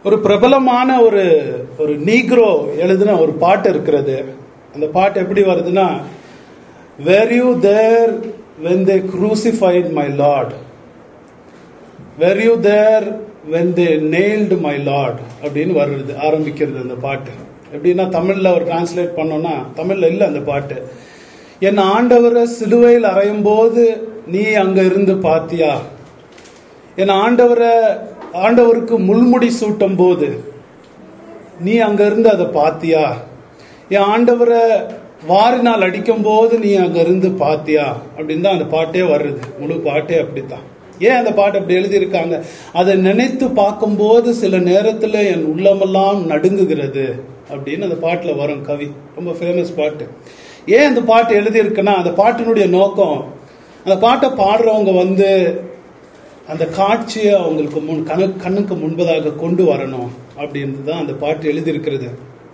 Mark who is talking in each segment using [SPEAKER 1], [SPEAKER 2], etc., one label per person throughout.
[SPEAKER 1] ஒரு பிரபலமான ஒரு ஒரு நீக்ரோ எழுதின ஒரு பாட்டு இருக்கிறது அந்த பாட்டு எப்படி வருதுன்னா were you there when they crucified my lord were you there when they nailed my lord அப்படின்னு வருது ஆரம்பிக்கிறது அந்த பாட்டு எப்படின்னா தமிழ்ல ஒரு டிரான்ஸ்லேட் பண்ணோம்னா தமிழ்ல இல்ல அந்த பாட்டு என் ஆண்டவரை சிலுவையில் அறையும் போது நீ அங்க இருந்து பாத்தியா என் ஆண்டவரை ஆண்டவருக்கு முள்முடி சூட்டும் போது நீ அங்க இருந்து அதை பாத்தியா என் ஆண்டவரை வாரினால் அடிக்கும் போது நீ அங்க இருந்து பாத்தியா அப்படின்னு தான் அந்த பாட்டே வருது முழு பாட்டே அப்படித்தான் ஏன் அந்த பாட்டு அப்படி எழுதியிருக்காங்க அதை நினைத்து பார்க்கும்போது சில நேரத்துல என் உள்ளமெல்லாம் நடுங்குகிறது அப்படின்னு அந்த பாட்டுல வரும் கவி ரொம்ப ஃபேமஸ் பாட்டு ஏன் அந்த பாட்டு எழுதியிருக்குன்னா அந்த பாட்டினுடைய நோக்கம் அந்த பாட்டை பாடுறவங்க வந்து அந்த காட்சியை அவங்களுக்கு முன் கண கண்ணுக்கு முன்பதாக கொண்டு வரணும் அப்படின்றது தான் அந்த பாட்டு எழுதியிருக்கிறது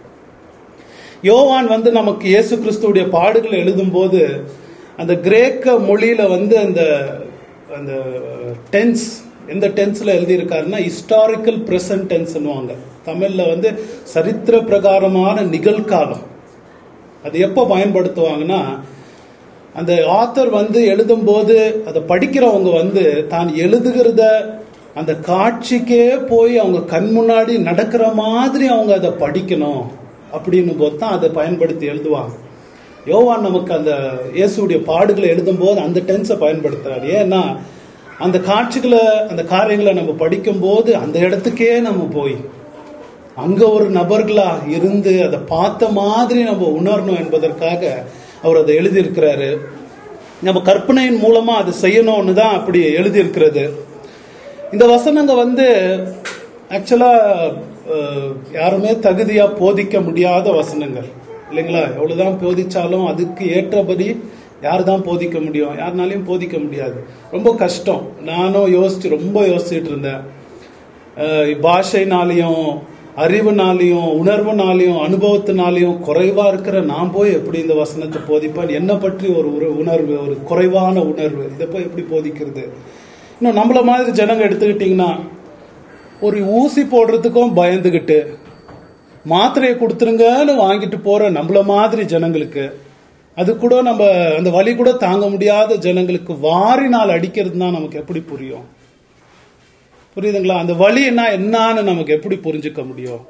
[SPEAKER 1] யோவான் வந்து நமக்கு இயேசு கிறிஸ்துவுடைய பாடுகளை எழுதும்போது அந்த கிரேக்க மொழியில வந்து அந்த அந்த டென்ஸ் எந்த டென்ஸ்ல எழுதியிருக்காருன்னா ஹிஸ்டாரிக்கல் பிரசன்ட் டென்ஸ்னுவாங்க தமிழ்ல வந்து சரித்திர பிரகாரமான நிகழ்காலம் அது எப்போ பயன்படுத்துவாங்கன்னா அந்த ஆத்தர் வந்து எழுதும்போது அதை படிக்கிறவங்க வந்து தான் எழுதுகிறத அந்த காட்சிக்கே போய் அவங்க கண் முன்னாடி நடக்கிற மாதிரி அவங்க அதை படிக்கணும் அப்படின்னு போது தான் அதை பயன்படுத்தி எழுதுவாங்க யோவான் நமக்கு அந்த இயேசுடைய பாடுகளை எழுதும்போது அந்த டென்ஸை பயன்படுத்துறாரு ஏன்னா அந்த காட்சிகளை அந்த காரியங்களை நம்ம படிக்கும்போது அந்த இடத்துக்கே நம்ம போய் அங்க ஒரு நபர்களா இருந்து அதை பார்த்த மாதிரி நம்ம உணரணும் என்பதற்காக அவர் அதை எழுதியிருக்கிறாரு நம்ம கற்பனையின் மூலமா அது செய்யணும்னு தான் அப்படி எழுதியிருக்கிறது இந்த வசனங்க வந்து ஆக்சுவலா யாருமே தகுதியா போதிக்க முடியாத வசனங்கள் இல்லைங்களா எவ்வளவுதான் போதிச்சாலும் அதுக்கு ஏற்றபடி யார் தான் போதிக்க முடியும் யாருனாலையும் போதிக்க முடியாது ரொம்ப கஷ்டம் நானும் யோசிச்சு ரொம்ப யோசிச்சுட்டு இருந்தேன் அஹ் பாஷைனாலையும் அறிவுனாலையும் உணர்வுனாலையும் அனுபவத்தினாலையும் குறைவா இருக்கிற நான் போய் எப்படி இந்த வசனத்தை போதிப்பேன் என்ன பற்றி ஒரு உற- உணர்வு ஒரு குறைவான உணர்வு இதை போய் எப்படி போதிக்கிறது இன்னும் நம்மள மாதிரி ஜனங்க எடுத்துக்கிட்டீங்கன்னா ஒரு ஊசி போடுறதுக்கும் பயந்துகிட்டு மாத்திரையை கொடுத்துருங்கன்னு வாங்கிட்டு போற நம்மள மாதிரி ஜனங்களுக்கு அது கூட நம்ம அந்த வலி கூட தாங்க முடியாத ஜனங்களுக்கு வாரினால் அடிக்கிறது தான் நமக்கு எப்படி புரியும் புரியுதுங்களா அந்த வலி என்ன என்னன்னு நமக்கு எப்படி புரிஞ்சுக்க முடியும்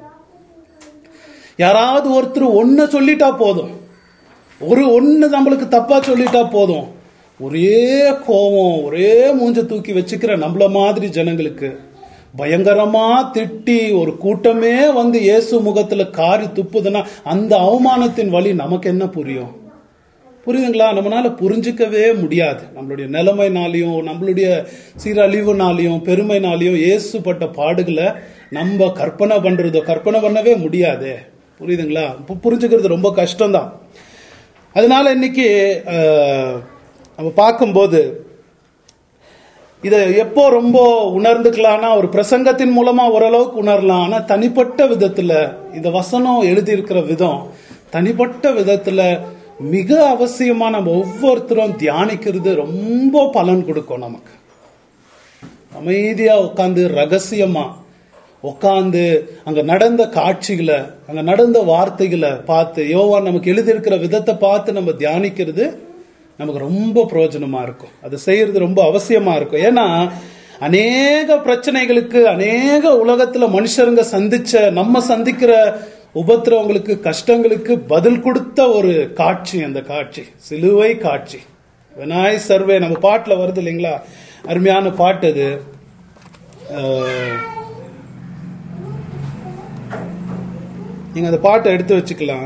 [SPEAKER 1] யாராவது ஒருத்தர் ஒன்னு சொல்லிட்டா போதும் ஒரு ஒன்னு நம்மளுக்கு தப்பா சொல்லிட்டா போதும் ஒரே கோபம் ஒரே மூஞ்ச தூக்கி வச்சுக்கிற நம்மள மாதிரி ஜனங்களுக்கு பயங்கரமா திட்டி ஒரு கூட்டமே வந்து இயேசு முகத்துல காரி துப்புதுன்னா அந்த அவமானத்தின் வழி நமக்கு என்ன புரியும் புரியுதுங்களா நம்மளால புரிஞ்சுக்கவே முடியாது நம்மளுடைய நிலைமைனாலையும் நம்மளுடைய சீரழிவுனாலையும் பெருமைனாலையும் இயேசுப்பட்ட பாடுகளை நம்ம கற்பனை பண்றதோ கற்பனை பண்ணவே முடியாதே புரியுதுங்களா பு- புரிஞ்சுக்கிறது ரொம்ப கஷ்டம்தான் அதனால இன்னைக்கு அஹ், நம்ம பார்க்கும்போது இதை எப்போ ரொம்ப உணர்ந்துக்கலாம்னா ஒரு பிரசங்கத்தின் மூலமா ஓரளவுக்கு உணரலாம் ஆனா தனிப்பட்ட விதத்துல இந்த வசனம் எழுதியிருக்கிற விதம் தனிப்பட்ட விதத்துல மிக அவசியமா நம்ம ஒவ்வொருத்தரும் தியானிக்கிறது ரொம்ப பலன் கொடுக்கும் நமக்கு அமைதியா உட்காந்து ரகசியமா உட்காந்து அங்க நடந்த காட்சிகளை அங்க நடந்த வார்த்தைகளை பார்த்து யோவான் நமக்கு எழுதியிருக்கிற விதத்தை பார்த்து நம்ம தியானிக்கிறது நமக்கு ரொம்ப பிரயோஜனமா இருக்கும் அது செய்யறது ரொம்ப அவசியமா இருக்கும் ஏன்னா அநேக பிரச்சனைகளுக்கு அநேக உலகத்துல மனுஷருங்க சந்திச்ச நம்ம சந்திக்கிற உபத்திரவங்களுக்கு கஷ்டங்களுக்கு பதில் கொடுத்த ஒரு காட்சி அந்த காட்சி சிலுவை காட்சி வினாய் சர்வே நம்ம பாட்டுல வருது இல்லைங்களா அருமையான பாட்டு அது அஹ், நீங்க அந்த பாட்டை எடுத்து வச்சுக்கலாம்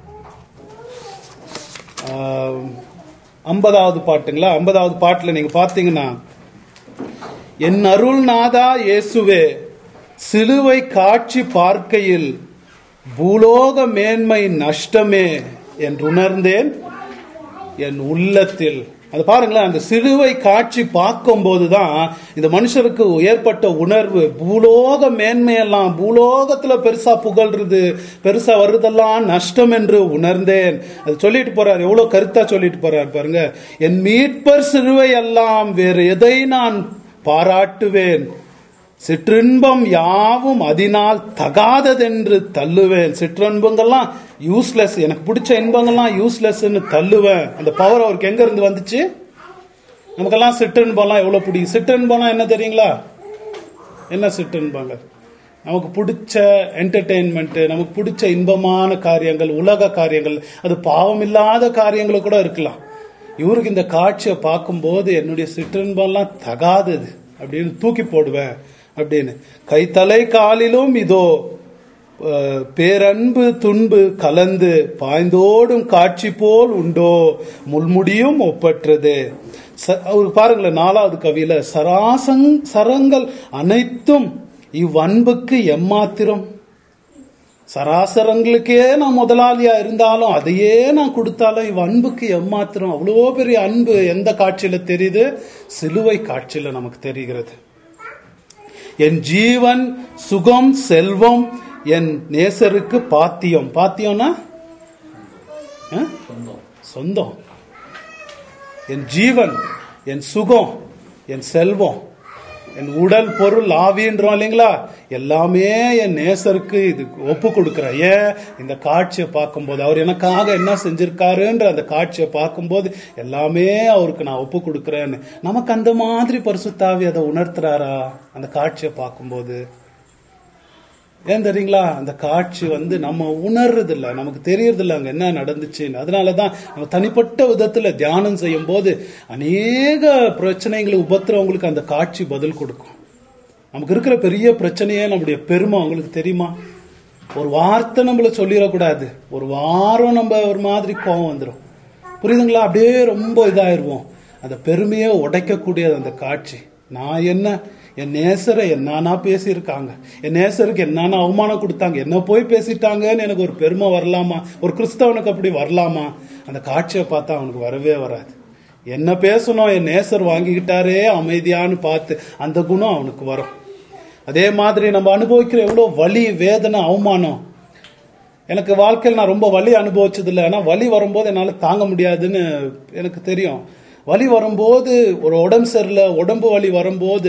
[SPEAKER 1] ஆஹ், ஐம்பதாவது பாட்டுங்களா ஐம்பதாவது பாட்டுல நீங்க பாத்தீங்கன்னா என் அருள் நாதா இயேசுவே சிலுவை காட்சி பார்க்கையில் பூலோக மேன்மை நஷ்டமே என்று உணர்ந்தேன் என் உள்ளத்தில் அது பாருங்களேன் அந்த சிலுவை காட்சி பார்க்கும் போதுதான் இந்த மனுஷருக்கு ஏற்பட்ட உணர்வு பூலோக மேன்மையெல்லாம் பூலோகத்துல பெருசா புகழ்றது பெருசா வருதெல்லாம் நஷ்டம் என்று உணர்ந்தேன் அது சொல்லிட்டு போறாரு எவ்வளவு கருத்தா சொல்லிட்டு போறாரு பாருங்க என் மீட்பர் சிலுவை எல்லாம் வேறு எதை நான் பாராட்டுவேன் சிற்றின்பம் யாவும் அதனால் தகாததென்று தள்ளுவேன் சிற்றின்பங்கள்லாம் யூஸ்லெஸ் எனக்கு பிடிச்ச இன்பங்கள்லாம் யூஸ்லெஸ்ன்னு தள்ளுவேன் அந்த பவர் அவருக்கு எங்க இருந்து வந்துச்சு நமக்கெல்லாம் சிற்றின்பம்லாம் எவ்வளவு பிடிக்கும் சிற்றின்பம்னா என்ன தெரியுங்களா என்ன சிற்றின்பாங்க நமக்கு பிடிச்ச என்டர்டெயின்மெண்ட் நமக்கு பிடிச்ச இன்பமான காரியங்கள் உலக காரியங்கள் அது பாவம் இல்லாத காரியங்கள் கூட இருக்கலாம் இவருக்கு இந்த காட்சியை பார்க்கும்போது என்னுடைய சிற்றின்பம்லாம் தகாதது அப்படின்னு தூக்கி போடுவேன் அப்படின்னு கைத்தலை காலிலும் இதோ அஹ், பேரன்பு துன்பு கலந்து பாய்ந்தோடும் காட்சி போல் உண்டோ முள்முடியும் ஒப்பற்றது ச- அவரு பாருங்களேன் நாலாவது கவியில சராசங் சரங்கள் அனைத்தும் இவ்வன்புக்கு எம்மாத்திரம் சராசரங்களுக்கே நான் முதலாளியா இருந்தாலும் அதையே நான் கொடுத்தாலும் இவ் அன்புக்கு எம்மாத்திரம் அவ்வளோ பெரிய அன்பு எந்த காட்சியில தெரியுது சிலுவை காட்சியில நமக்கு தெரிகிறது என் ஜீவன் சுகம் செல்வம் என் நேசருக்கு பாத்தியம் பாத்தியம்னா ஆ? சொந்தம் என் ஜீவன் என் சுகம் என் செல்வம் என் உடல் பொருள் ஆவின்றோம் இல்லைங்களா எல்லாமே என் நேசருக்கு இது ஒப்பு கொடுக்கிறேன் ஏன் இந்த காட்சியை பார்க்கும்போது அவர் எனக்காக என்ன செஞ்சிருக்காருன்ற அந்த காட்சியை பார்க்கும்போது எல்லாமே அவருக்கு நான் ஒப்பு கொடுக்கிறேன்னு நமக்கு அந்த மாதிரி பரிசுத்தாவி அதை உணர்த்துறாரா அந்த காட்சியை பார்க்கும்போது ஏன் தெரியுங்களா அந்த காட்சி வந்து நம்ம உணர்றது இல்ல நமக்கு தெரியறது இல்ல அங்க என்ன நடந்துச்சுன்னு அதனாலதான் நம்ம தனிப்பட்ட விதத்துல தியானம் செய்யும் போது அநேக பிரச்சனைகள் உபத்திரவங்களுக்கு அந்த காட்சி பதில் கொடுக்கும் நமக்கு இருக்கிற பெரிய பிரச்சனையே நம்முடைய பெருமை அவங்களுக்கு தெரியுமா ஒரு வார்த்தை நம்மள சொல்லிடக்கூடாது ஒரு வாரம் நம்ம ஒரு மாதிரி கோவம் வந்துடும் புரியுதுங்களா அப்படியே ரொம்ப இதாயிருவோம் அந்த பெருமையை உடைக்கக்கூடியது அந்த காட்சி நான் என்ன என் நேசரை என்னன்னா பேசியிருக்காங்க என் நேசருக்கு என்னன்னா அவமானம் கொடுத்தாங்க என்ன போய் பேசிட்டாங்கன்னு எனக்கு ஒரு பெருமை வரலாமா ஒரு கிறிஸ்தவனுக்கு அப்படி வரலாமா அந்த காட்சியை பார்த்தா அவனுக்கு வரவே வராது என்ன பேசணும் என் நேசர் வாங்கிக்கிட்டாரே அமைதியான்னு பார்த்து அந்த குணம் அவனுக்கு வரும் அதே மாதிரி நம்ம அனுபவிக்கிற எவ்வளவு வலி வேதனை அவமானம் எனக்கு வாழ்க்கையில் நான் ரொம்ப வலி அனுபவிச்சது இல்லை ஆனால் வலி வரும்போது என்னால் தாங்க முடியாதுன்னு எனக்கு தெரியும் வலி வரும்போது ஒரு உடம்பு சரியில்லை உடம்பு வலி வரும்போது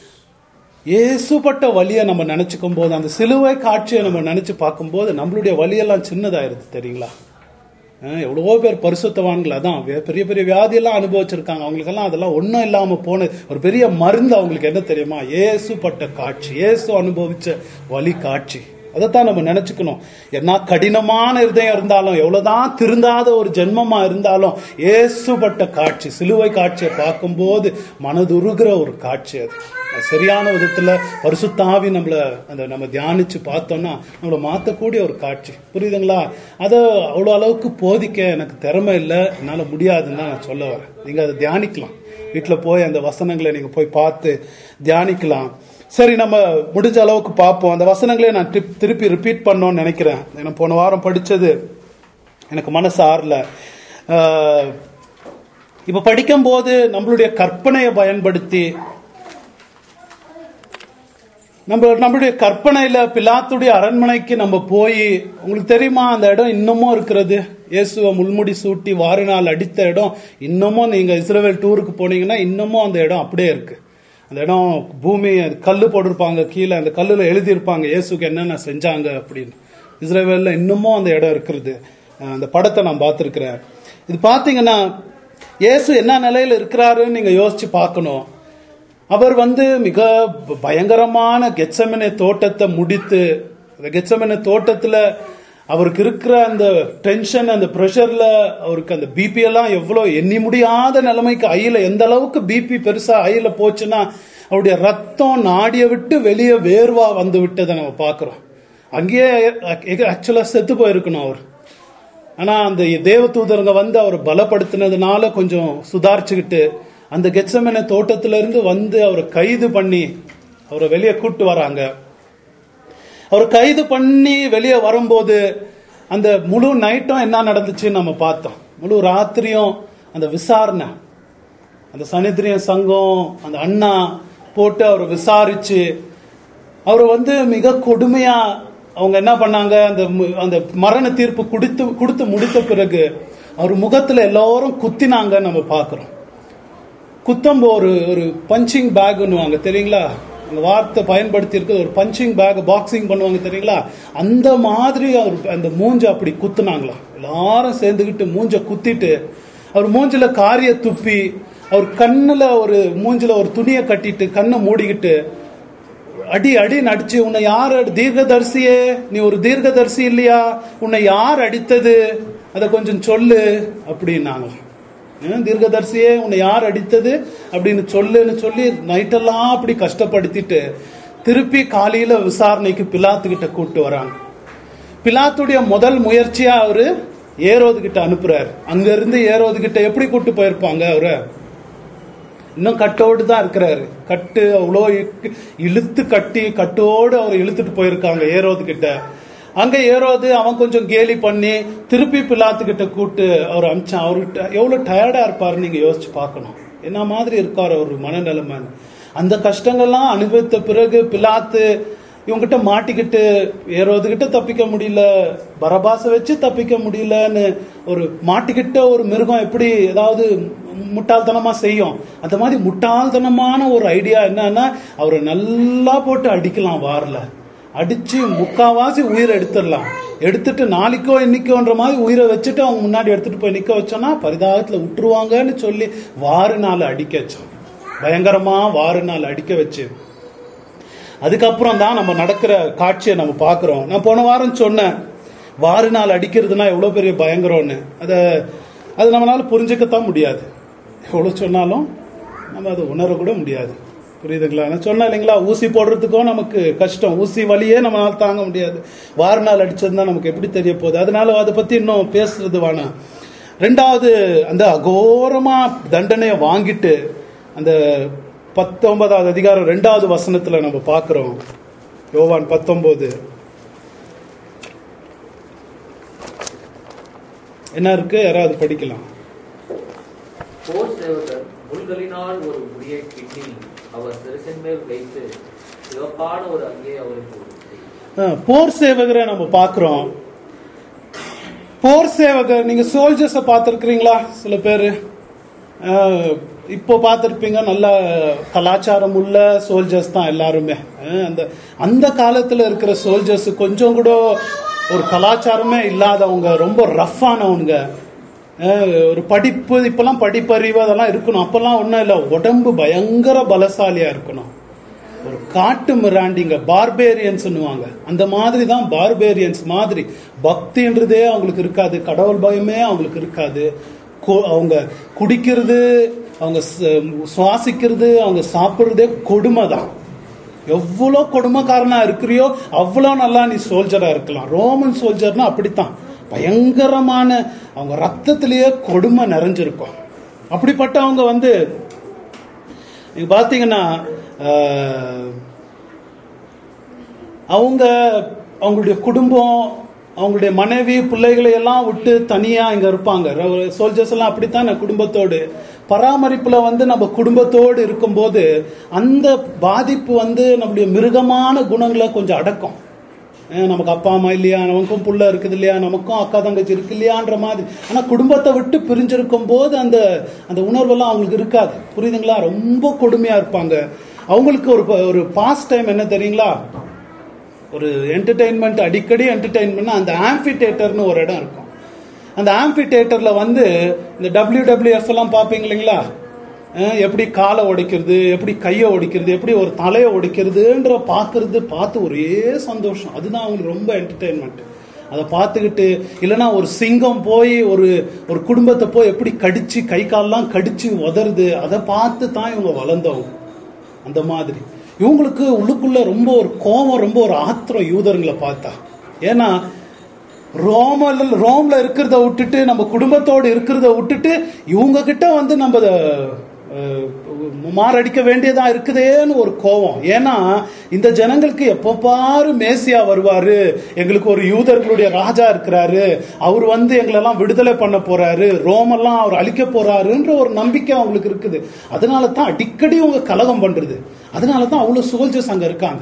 [SPEAKER 1] ஏசுப்பட்ட வலியை நம்ம நினைச்சுக்கும் போது அந்த சிலுவை காட்சியை நம்ம நினைச்சு பார்க்கும்போது நம்மளுடைய வலியெல்லாம் சின்னதாயிருது தெரியுங்களா அஹ் எவ்வளவோ பேர் பரிசுத்தவான்கள் அதான் வே- பெரிய பெரிய வியாதியெல்லாம் அனுபவிச்சிருக்காங்க அவங்களுக்கெல்லாம் அதெல்லாம் ஒன்றும் இல்லாம போன ஒரு பெரிய மருந்து அவங்களுக்கு என்ன தெரியுமா ஏசுப்பட்ட காட்சி ஏசு அனுபவிச்ச வலி காட்சி அதைத்தான் நம்ம நினைச்சுக்கணும் என்ன கடினமான இருதயம் இருந்தாலும் எவ்வளவுதான் திருந்தாத ஒரு ஜென்மமா இருந்தாலும் ஏசுப்பட்ட காட்சி சிலுவை காட்சியை பார்க்கும்போது மனதுருகிற ஒரு காட்சி அது அது சரியான விதத்துல பரிசுத்தாவி நம்மள அந்த நம்ம தியானிச்சு பார்த்தோம்னா நம்மளை மாத்தக்கூடிய ஒரு காட்சி புரியுதுங்களா அதை அவ்வளோ அளவுக்கு போதிக்க எனக்கு திறமை இல்லை என்னால் முடியாதுன்னு தான் நான் சொல்ல வரேன் நீங்க அதை தியானிக்கலாம் வீட்டில் போய் அந்த வசனங்களை நீங்க போய் பார்த்து தியானிக்கலாம் சரி நம்ம முடிஞ்ச அளவுக்கு பார்ப்போம் அந்த வசனங்களே நான் திருப்- திருப்பி ரிப்பீட் பண்ணோம்னு நினைக்கிறேன் ஏன்னா போன வாரம் படிச்சது எனக்கு மனசு ஆறல ஆஹ், இப்ப படிக்கும்போது நம்மளுடைய கற்பனையை பயன்படுத்தி நம்ம நம்மளுடைய கற்பனையில பிலாத்துடைய அரண்மனைக்கு நம்ம போய் உங்களுக்கு தெரியுமா அந்த இடம் இன்னமும் இருக்கிறது இயேசுவை முள்முடி சூட்டி வாரினால் அடித்த இடம் இன்னமும் நீங்க இஸ்ரேல் டூருக்கு போனீங்கன்னா இன்னமும் அந்த இடம் அப்படியே இருக்கு அந்த இடம் பூமி அது கல்லு போட்டிருப்பாங்க கீழே அந்த கல்லுல எழுதியிருப்பாங்க இயேசுக்கு என்னென்ன செஞ்சாங்க அப்படின்னு இஸ்ரேவேல்ல இன்னமும் அந்த இடம் இருக்கிறது அஹ் அந்த படத்தை நான் பார்த்துருக்கிறேன் இது பார்த்தீங்கன்னா இயேசு என்ன நிலையில இருக்கிறாருன்னு நீங்க யோசிச்சு பார்க்கணும் அவர் வந்து மிக ப- பயங்கரமான கெச்சமனை தோட்டத்தை முடித்து அந்த கெச்சமனை தோட்டத்துல அவருக்கு இருக்கிற அந்த டென்ஷன் அந்த ப்ரெஷர்ல அவருக்கு அந்த பிபி எல்லாம் எவ்வளவு எண்ணி முடியாத நிலைமைக்கு ஐயில எந்த அளவுக்கு பிபி பெருசா ஐயில போச்சுன்னா அவருடைய ரத்தம் நாடியை விட்டு வெளியே வேர்வா வந்து விட்டதை நம்ம பார்க்கிறோம் அங்கேயே ஆக்சுவலா செத்து போயிருக்கணும் அவர் ஆனா அந்த தேவதூதருங்க வந்து அவர் பலப்படுத்தினதுனால கொஞ்சம் சுதாரிச்சுக்கிட்டு அந்த கெச்சமன தோட்டத்துல இருந்து வந்து அவரை கைது பண்ணி அவரை வெளியே கூட்டு வராங்க அவர் கைது பண்ணி வெளியே வரும்போது அந்த முழு நைட்டும் என்ன நடந்துச்சுன்னு நம்ம பார்த்தோம் முழு ராத்திரியும் அந்த விசாரணை அந்த சனித்திரியன் சங்கம் அந்த அண்ணா போட்டு அவரை விசாரிச்சு அவர் வந்து மிக கொடுமையா அவங்க என்ன பண்ணாங்க அந்த மு- அந்த மரண தீர்ப்பு கொடுத்து கொடுத்து முடித்த பிறகு அவர் முகத்துல எல்லாரும் குத்தினாங்க நம்ம பார்க்கிறோம் குத்தம்போ ஒரு ஒரு பஞ்சிங் பேக்னுவாங்க தெரியுங்களா அந்த வார்த்தை பயன்படுத்தி இருக்கிற ஒரு பஞ்சிங் பேக் பாக்ஸிங் பண்ணுவாங்க தெரியுங்களா அந்த மாதிரி அவர் அந்த மூஞ்ச அப்படி குத்துனாங்களாம் எல்லாரும் சேர்ந்துக்கிட்டு மூஞ்ச குத்திட்டு அவர் மூஞ்சில காரிய துப்பி அவர் கண்ணுல ஒரு மூஞ்சில ஒரு துணியை கட்டிட்டு கண்ணை மூடிக்கிட்டு அடி அடி நடிச்சு உன்னை யார் அடி- தீர்க்கதரிசியே நீ ஒரு தீர்க்கதரிசி இல்லையா உன்னை யார் அடித்தது அதை கொஞ்சம் சொல்லு அப்படின்னாங்க ஏன் தீர்க்கதரிசியே உன்னை யார் அடித்தது அப்படின்னு சொல்லுன்னு சொல்லி நைட்டெல்லாம் அப்படி கஷ்டப்படுத்திட்டு திருப்பி காலையில விசாரணைக்கு பிலாத்துக்கிட்ட கூட்டு வராங்க பிலாத்துடைய முதல் முயற்சியா அவரு ஏரோது கிட்ட அனுப்புறாரு அங்க இருந்து ஏரோது கிட்ட எப்படி கூட்டு போயிருப்பாங்க அவரை இன்னும் கட்டோடு தான் இருக்கிறாரு கட்டு அவ்வளோ இழுக்கு- இழுத்து கட்டி கட்டோடு அவர் இழுத்துட்டு போயிருக்காங்க ஏரோது கிட்ட அங்க ஏரோது அவன் கொஞ்சம் கேலி பண்ணி திருப்பி பிலாத்து கிட்ட கூட்டு அவர் அமிச்சான் அவர்கிட்ட எவ்வளவு டயர்டா இருப்பாரு நீங்க யோசிச்சு பார்க்கணும் என்ன மாதிரி இருக்கார் அவர் மனநிலைமை அந்த கஷ்டங்கள்லாம் அனுபவித்த பிறகு பிலாத்து இவங்கிட்ட மாட்டிக்கிட்டு ஏறோதுகிட்ட தப்பிக்க முடியல பரபாச வச்சு தப்பிக்க முடியலன்னு ஒரு மாட்டிக்கிட்ட ஒரு மிருகம் எப்படி ஏதாவது முட்டாள்தனமா செய்யும் அந்த மாதிரி முட்டாள்தனமான ஒரு ஐடியா என்னன்னா அவரை நல்லா போட்டு அடிக்கலாம் வாரில் அடிச்சு முக்காவாசி உயிரை எடுத்துடலாம் எடுத்துட்டு நாளைக்கோ இன்னைக்கோன்ற மாதிரி உயிரை வச்சுட்டு அவங்க முன்னாடி எடுத்துட்டு போய் நிக்க வச்சோம்னா பரிதாபத்துல விட்டுருவாங்கன்னு சொல்லி வாறு நாள் அடிக்க வச்சோம் பயங்கரமா வாறு நாள் அடிக்க வச்சு அதுக்கப்புறம் தான் நம்ம நடக்கிற காட்சியை நம்ம பார்க்குறோம் நான் போன வாரம் சொன்னேன் வாறு நாள் அடிக்கிறதுனா எவ்வளோ பெரிய பயங்கரம்னு அதை அது நம்மளால புரிஞ்சுக்கத்தான் முடியாது எவ்வளோ சொன்னாலும் நம்ம அதை உணரக்கூட முடியாது புரியுதுங்களா நான் சொன்னேன் இல்லைங்களா ஊசி போடுறதுக்கும் நமக்கு கஷ்டம் ஊசி வலியே நம்மளால தாங்க முடியாது வாறு நாள் அடிச்சதுன்னா நமக்கு எப்படி தெரிய போகுது அதனால அதை பத்தி இன்னும் பேசுறது வேணாம் ரெண்டாவது அந்த அகோரமா தண்டனையை வாங்கிட்டு அந்த பத்தொன்பதாவது அதிகாரம் ரெண்டாவது வசனத்துல நம்ம பார்க்கிறோம் யோவான் பத்தொன்பது என்ன இருக்கு யாராவது படிக்கலாம்
[SPEAKER 2] போர் சேவகர் முள்களினால் ஒரு முடியை கிட்டி அவர் சிறுசின் மேல் வைத்து சிவப்பான ஒரு அங்கே அவருக்கு உடுத்தி,
[SPEAKER 1] அஹ், போர் சேவகரை நம்ம பார்க்கிறோம் போர் சேவகர் நீங்க சோல்ஜர்ஸை பார்த்துருக்கிறீங்களா சில பேர் இப்போ பார்த்துருப்பீங்க நல்ல கலாச்சாரம் உள்ள சோல்ஜர்ஸ் தான் எல்லாருமே அஹ், அந்த அந்த காலத்தில் இருக்கிற சோல்ஜர்ஸ் கொஞ்சம் கூட ஒரு கலாச்சாரமே இல்லாதவங்க ரொம்ப ரஃப்பானவங்க ஒரு படிப்பு இப்பெல்லாம் படிப்பறிவு அதெல்லாம் இருக்கணும் அப்பெல்லாம் ஒன்றும் இல்லை உடம்பு பயங்கர பலசாலியா இருக்கணும் ஒரு காட்டு மிராண்டிங்க பார்பேரியன்ஸ்னுவாங்க அந்த மாதிரி தான் பார்பேரியன்ஸ் மாதிரி பக்தின்றதே அவங்களுக்கு இருக்காது கடவுள் பயமே அவங்களுக்கு இருக்காது கொ- அவங்க குடிக்கிறது அவங்க ச- சுவாசிக்கிறது அவங்க சாப்பிட்றதே கொடுமை தான் எவ்வளோ கொடுமைக்காரனா இருக்கிறியோ அவ்வளோ நல்லா நீ சோல்ஜரா இருக்கலாம் ரோமன் சோல்ஜர்னா அப்படித்தான் பயங்கரமான அவங்க ரத்தத்திலேயே கொடுமை நிறைஞ்சிருக்கும் அப்படிப்பட்டவங்க வந்து நீங்க பாத்தீங்கன்னா ஆஹ், அவங்க அவங்களுடைய குடும்பம் அவங்களுடைய மனைவி பிள்ளைகளை எல்லாம் விட்டு தனியா இங்க இருப்பாங்க சோல்ஜர்ஸ் எல்லாம் அப்படித்தான் குடும்பத்தோடு பராமரிப்புல வந்து நம்ம குடும்பத்தோடு இருக்கும்போது அந்த பாதிப்பு வந்து நம்முடைய மிருகமான குணங்களை கொஞ்சம் அடக்கும் அஹ் நமக்கு அப்பா அம்மா இல்லையா நமக்கும் புள்ள இருக்குது இல்லையா நமக்கும் அக்கா தங்கச்சி இருக்கு இல்லையான்ற மாதிரி ஆனா குடும்பத்தை விட்டு பிரிஞ்சிருக்கும் போது அந்த அந்த உணர்வெல்லாம் அவங்களுக்கு இருக்காது புரியுதுங்களா ரொம்ப கொடுமையா இருப்பாங்க அவங்களுக்கு ஒரு ப- ஒரு பாஸ்ட் டைம் என்ன தெரியுங்களா ஒரு என்டர்டெயின்மெண்ட் அடிக்கடி என்டர்டெயின்மெண்ட் அந்த ஆம்பி தேட்டர்னு ஒரு இடம் இருக்கும் அந்த ஆம்பி தேட்டர்ல வந்து இந்த WWF எல்லாம் பார்ப்பீங்க இல்லைங்களா அஹ் எப்படி காலை உடைக்கிறது எப்படி கையை உடைக்கிறது எப்படி ஒரு தலையை உடைக்கிறதுன்ற பார்க்கறது பார்த்து ஒரே சந்தோஷம் அதுதான் அவங்களுக்கு ரொம்ப என்டர்டெயின்மெண்ட் அதை பார்த்துக்கிட்டு இல்லைன்னா ஒரு சிங்கம் போய் ஒரு ஒரு குடும்பத்தை போய் எப்படி கடிச்சு கை கால்லாம் கடிச்சு உதறது அதை பார்த்து தான் இவங்க வளர்ந்தவங்க அந்த மாதிரி இவங்களுக்கு உள்ளுக்குள்ள ரொம்ப ஒரு கோபம் ரொம்ப ஒரு ஆத்திரம் யூதர்களை பார்த்தா ஏன்னா ரோமல ரோம்ல இருக்கிறத விட்டுட்டு நம்ம குடும்பத்தோடு இருக்கிறத விட்டுட்டு இவங்க கிட்ட வந்து நம்ம அத, அஹ், மாரடிக்க வேண்டியதா இருக்குதேன்னு ஒரு கோபம் ஏன்னா இந்த ஜனங்களுக்கு எப்ப பாரு மேசியா வருவாரு எங்களுக்கு ஒரு யூதர்களுடைய ராஜா இருக்கிறாரு அவர் வந்து எங்களெல்லாம் விடுதலை பண்ண போறாரு ரோமெல்லாம் அவர் அழிக்க போறாருன்ற ஒரு நம்பிக்கை அவங்களுக்கு இருக்குது அதனால தான் அடிக்கடி அவங்க கலகம் பண்றது அதனால தான் அவ்வளவு சோல்ஜர்ஸ் அங்க இருக்காங்க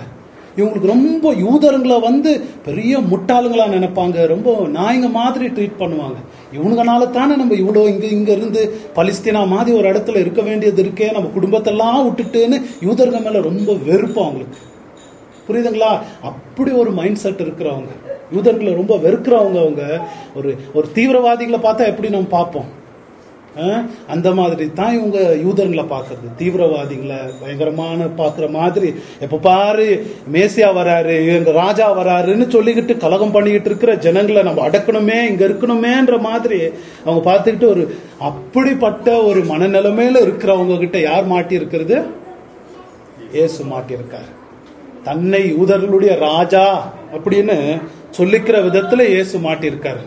[SPEAKER 1] இவங்களுக்கு ரொம்ப யூதருங்களை வந்து பெரிய முட்டாளுங்களா நினைப்பாங்க ரொம்ப நாய்ங்க மாதிரி ட்ரீட் பண்ணுவாங்க இவனுங்கனால தானே நம்ம இவ்வளோ இங்க இங்க இருந்து பலிஸ்தீனா மாதிரி ஒரு இடத்துல இருக்க வேண்டியது இருக்கே நம்ம குடும்பத்தெல்லாம் விட்டுட்டுன்னு யூதருங்க மேல ரொம்ப வெறுப்பு அவங்களுக்கு புரியுதுங்களா அப்படி ஒரு மைண்ட் செட் இருக்கிறவங்க யூதர்களை ரொம்ப வெறுக்கிறவங்க அவங்க ஒரு ஒரு தீவிரவாதிகளை பார்த்தா எப்படி நம்ம பார்ப்போம் அஹ், அந்த மாதிரி தான் இவங்க யூதர்களை பார்க்கறது தீவிரவாதிகளை பயங்கரமான பார்க்குற மாதிரி எப்ப பாரு மேசியா வராரு எங்க ராஜா வராருன்னு சொல்லிக்கிட்டு கலகம் பண்ணிக்கிட்டு இருக்கிற ஜனங்களை நம்ம அடக்கணுமே இங்க இருக்கணுமேன்ற மாதிரி அவங்க பார்த்துக்கிட்டு ஒரு அப்படிப்பட்ட ஒரு மனநிலைமையில இருக்கிறவங்க கிட்ட யார் மாட்டி இருக்கிறது இயேசு மாட்டியிருக்கார் தன்னை யூதர்களுடைய ராஜா அப்படின்னு சொல்லிக்கிற விதத்துல இயேசு மாட்டியிருக்காரு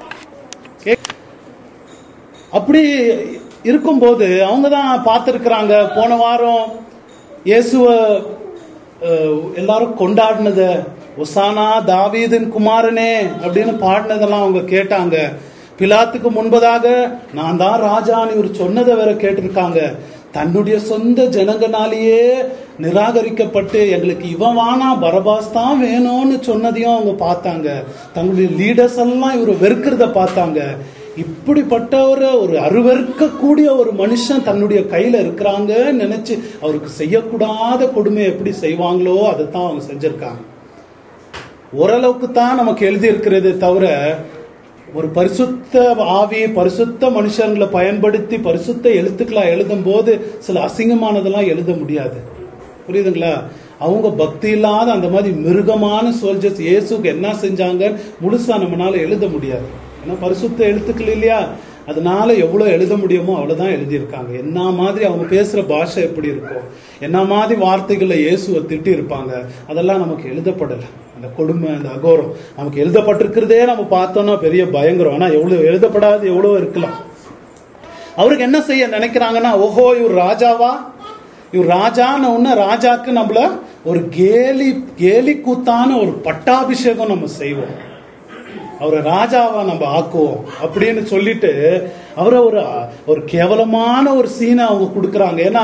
[SPEAKER 1] அப்படி இருக்கும்போது அவங்க தான் பார்த்துருக்குறாங்க போன வாரம் இயேசுவ அஹ், எல்லாரும் கொண்டாடினத ஒசானா தாவீதின் குமாரனே அப்படின்னு பாடினதெல்லாம் அவங்க கேட்டாங்க பிலாத்துக்கு முன்பதாக நான் தான் ராஜான்னு இவர் சொன்னதை வேற கேட்டிருக்காங்க தன்னுடைய சொந்த ஜனங்கனாலேயே நிராகரிக்கப்பட்டு எங்களுக்கு இவன் வானா பரபாஸ் தான் வேணும்னு சொன்னதையும் அவங்க பார்த்தாங்க தங்களுடைய லீடர்ஸ் எல்லாம் இவர் வெறுக்கிறத பார்த்தாங்க இப்படிப்பட்டவரை ஒரு அருவருக்கக்கூடிய ஒரு மனுஷன் தன்னுடைய கையில இருக்கிறாங்கன்னு நினைச்சு அவருக்கு செய்யக்கூடாத கொடுமை எப்படி செய்வாங்களோ அதை தான் அவங்க செஞ்சிருக்காங்க ஓரளவுக்கு தான் நமக்கு எழுதி இருக்கிறது தவிர ஒரு பரிசுத்த ஆவி பரிசுத்த மனுஷங்களை பயன்படுத்தி பரிசுத்த எழுத்துக்களா எழுதும் போது சில அசிங்கமானதெல்லாம் எழுத முடியாது புரியுதுங்களா அவங்க பக்தி இல்லாத அந்த மாதிரி மிருகமான சோல்ஜர்ஸ் இயேசுக்கு என்ன செஞ்சாங்கன்னு முழுசா நம்மளால எழுத முடியாது ஏன்னா பரிசுத்த எழுத்துக்கள் இல்லையா அதனால எவ்வளவு எழுத முடியுமோ அவ்வளவுதான் எழுதியிருக்காங்க என்ன மாதிரி அவங்க பேசுற பாஷை எப்படி இருக்கும் என்ன மாதிரி வார்த்தைகளை இயேசுவை திட்டி இருப்பாங்க அதெல்லாம் நமக்கு எழுதப்படலை அந்த கொடுமை அந்த அகோரம் நமக்கு எழுதப்பட்டிருக்கிறதே நம்ம பார்த்தோம்னா பெரிய பயங்கரம் ஆனா எவ்வளவு எழுதப்படாது எவ்வளவு இருக்கலாம் அவருக்கு என்ன செய்ய நினைக்கிறாங்கன்னா ஓஹோ இவர் ராஜாவா இவர் ராஜான உடனே ராஜாக்கு நம்மள ஒரு கேலி கேலி கூத்தான ஒரு பட்டாபிஷேகம் நம்ம செய்வோம் அவரை ராஜாவா நம்ம ஆக்குவோம் அப்படின்னு சொல்லிட்டு அவரை ஒரு ஒரு கேவலமான ஒரு சீனை அவங்க கொடுக்கறாங்க ஏன்னா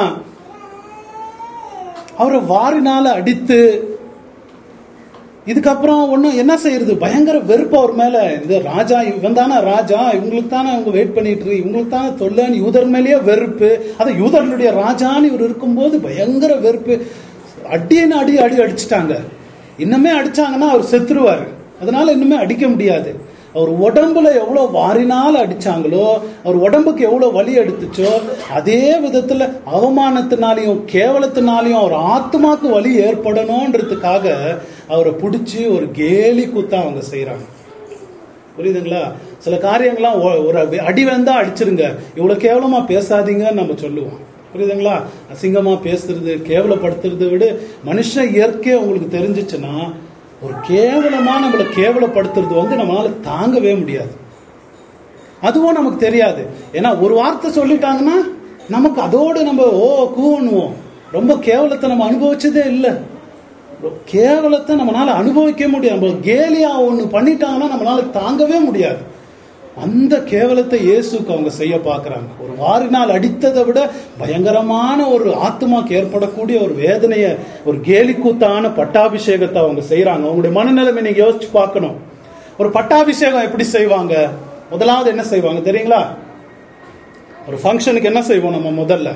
[SPEAKER 1] அவரை வாரினால அடித்து இதுக்கப்புறம் ஒன்றும் என்ன செய்யறது பயங்கர வெறுப்பு அவர் மேல இந்த ராஜா இவன் தானே ராஜா இவங்களுக்கு தானே அவங்க வெயிட் பண்ணிட்டு இருக்கு இவங்களுக்கு தானே தொல்லன்னு யூதர் மேலேயே வெறுப்பு அது யூதர்களுடைய ராஜான்னு இவர் இருக்கும்போது பயங்கர வெறுப்பு அடின்னு அடி அடி அடிச்சிட்டாங்க இன்னுமே அடிச்சாங்கன்னா அவர் செத்துருவாரு அதனால இன்னுமே அடிக்க முடியாது அவர் உடம்புல எவ்வளவு வாரினால் அடிச்சாங்களோ அவர் உடம்புக்கு எவ்வளவு வலி எடுத்துச்சோ அதே விதத்துல அவமானத்தினாலையும் கேவலத்தினாலையும் அவர் ஆத்மாக்கு வலி ஏற்படணும்ன்றதுக்காக அவரை பிடிச்சி ஒரு கேலி குத்தா அவங்க செய்யறாங்க புரியுதுங்களா சில காரியங்கள்லாம் ஒ- ஒரு அடி வந்தா அடிச்சிருங்க இவ்வளவு கேவலமா பேசாதீங்கன்னு நம்ம சொல்லுவோம் புரியுதுங்களா அசிங்கமா பேசுறது கேவலப்படுத்துறதை விட மனுஷன் இயற்கையா உங்களுக்கு தெரிஞ்சிச்சுன்னா ஒரு கேவலமா நம்மளை கேவலப்படுத்துறது வந்து நம்மளால தாங்கவே முடியாது அதுவும் நமக்கு தெரியாது ஏன்னா ஒரு வார்த்தை சொல்லிட்டாங்கன்னா நமக்கு அதோடு நம்ம ஓ கூவணுவோம் ரொம்ப கேவலத்தை நம்ம அனுபவிச்சதே இல்லை கேவலத்தை நம்மளால அனுபவிக்க முடியாது நம்ம கேலியா ஒண்ணு பண்ணிட்டாங்கன்னா நம்மளால தாங்கவே முடியாது அந்த கேவலத்தை இயேசுக்கு அவங்க செய்ய பார்க்கறாங்க ஒரு வாரினால் அடித்ததை விட பயங்கரமான ஒரு ஆத்மாக்கு ஏற்படக்கூடிய ஒரு வேதனைய ஒரு கேலிக்கூத்தான பட்டாபிஷேகத்தை அவங்க செய்யறாங்க அவங்களுடைய மனநிலைமை நீங்க யோசிச்சு பார்க்கணும் ஒரு பட்டாபிஷேகம் எப்படி செய்வாங்க முதலாவது என்ன செய்வாங்க தெரியுங்களா ஒரு ஃபங்க்ஷனுக்கு என்ன செய்வோம் நம்ம முதல்ல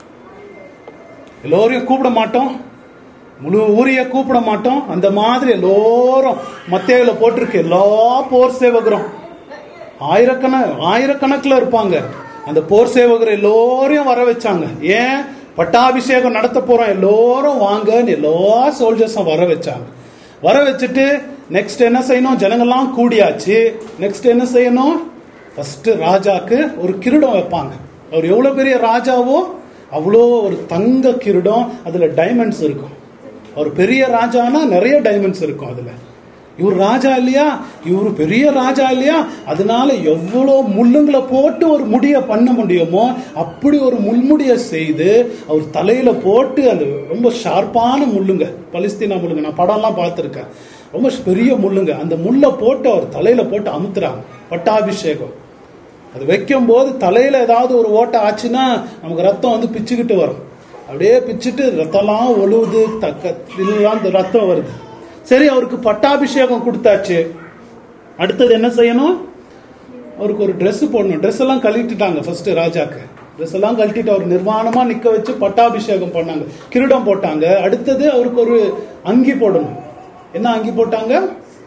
[SPEAKER 1] எல்லோரையும் கூப்பிட மாட்டோம் முழு ஊரைய கூப்பிட மாட்டோம் அந்த மாதிரி எல்லோரும் மத்தேயில போட்டிருக்கு எல்லா போர் சேவகரும் ஆயிரக்கண ஆயிரக்கணக்கில் இருப்பாங்க அந்த போர் சேவகர் எல்லோரையும் வர வச்சாங்க ஏன் பட்டாபிஷேகம் நடத்த போறோம் எல்லோரும் வாங்கன்னு எல்லா சோல்ஜர்ஸும் வர வச்சாங்க வர வச்சுட்டு நெக்ஸ்ட் என்ன செய்யணும் ஜனங்கள்லாம் கூடியாச்சு நெக்ஸ்ட் என்ன செய்யணும் ஃபர்ஸ்ட் ராஜாக்கு ஒரு கிரீடம் வைப்பாங்க அவர் எவ்வளவு பெரிய ராஜாவோ அவ்வளோ ஒரு தங்க கிரீடம் அதுல டைமண்ட்ஸ் இருக்கும் அவர் பெரிய ராஜானா நிறைய டைமண்ட்ஸ் இருக்கும் அதுல இவர் ராஜா இல்லையா இவர் பெரிய ராஜா இல்லையா அதனால எவ்வளோ முள்ளுங்களை போட்டு ஒரு முடிய பண்ண முடியுமோ அப்படி ஒரு முள்முடிய செய்து அவர் தலையில போட்டு அந்த ரொம்ப ஷார்ப்பான முள்ளுங்க பலிஸ்தீனா முள்ளுங்க நான் படம்லாம் பார்த்துருக்கேன் ரொம்ப பெரிய முள்ளுங்க அந்த முள்ளை போட்டு அவர் தலையில போட்டு அமுத்துறாங்க பட்டாபிஷேகம் அது வைக்கும் போது தலையில ஏதாவது ஒரு ஓட்டை ஆச்சுன்னா நமக்கு ரத்தம் வந்து பிச்சுக்கிட்டு வரும் அப்படியே பிச்சுட்டு ரத்தம்லாம் ஒழுகுது தக்க இதுலாம் இந்த ரத்தம் வருது சரி அவருக்கு பட்டாபிஷேகம் கொடுத்தாச்சு அடுத்தது என்ன செய்யணும் அவருக்கு ஒரு Dress போடணும் Dress எல்லாம் கழட்டிட்டாங்க ஃபர்ஸ்ட் ராஜாக்கு Dress எல்லாம் கழட்டிட்டு அவர் நிர்வாணமா நிக்க வச்சு பட்டாபிஷேகம் பண்ணாங்க கிரீடம் போட்டாங்க அடுத்தது அவருக்கு ஒரு அங்கி போடணும் என்ன அங்கி போட்டாங்க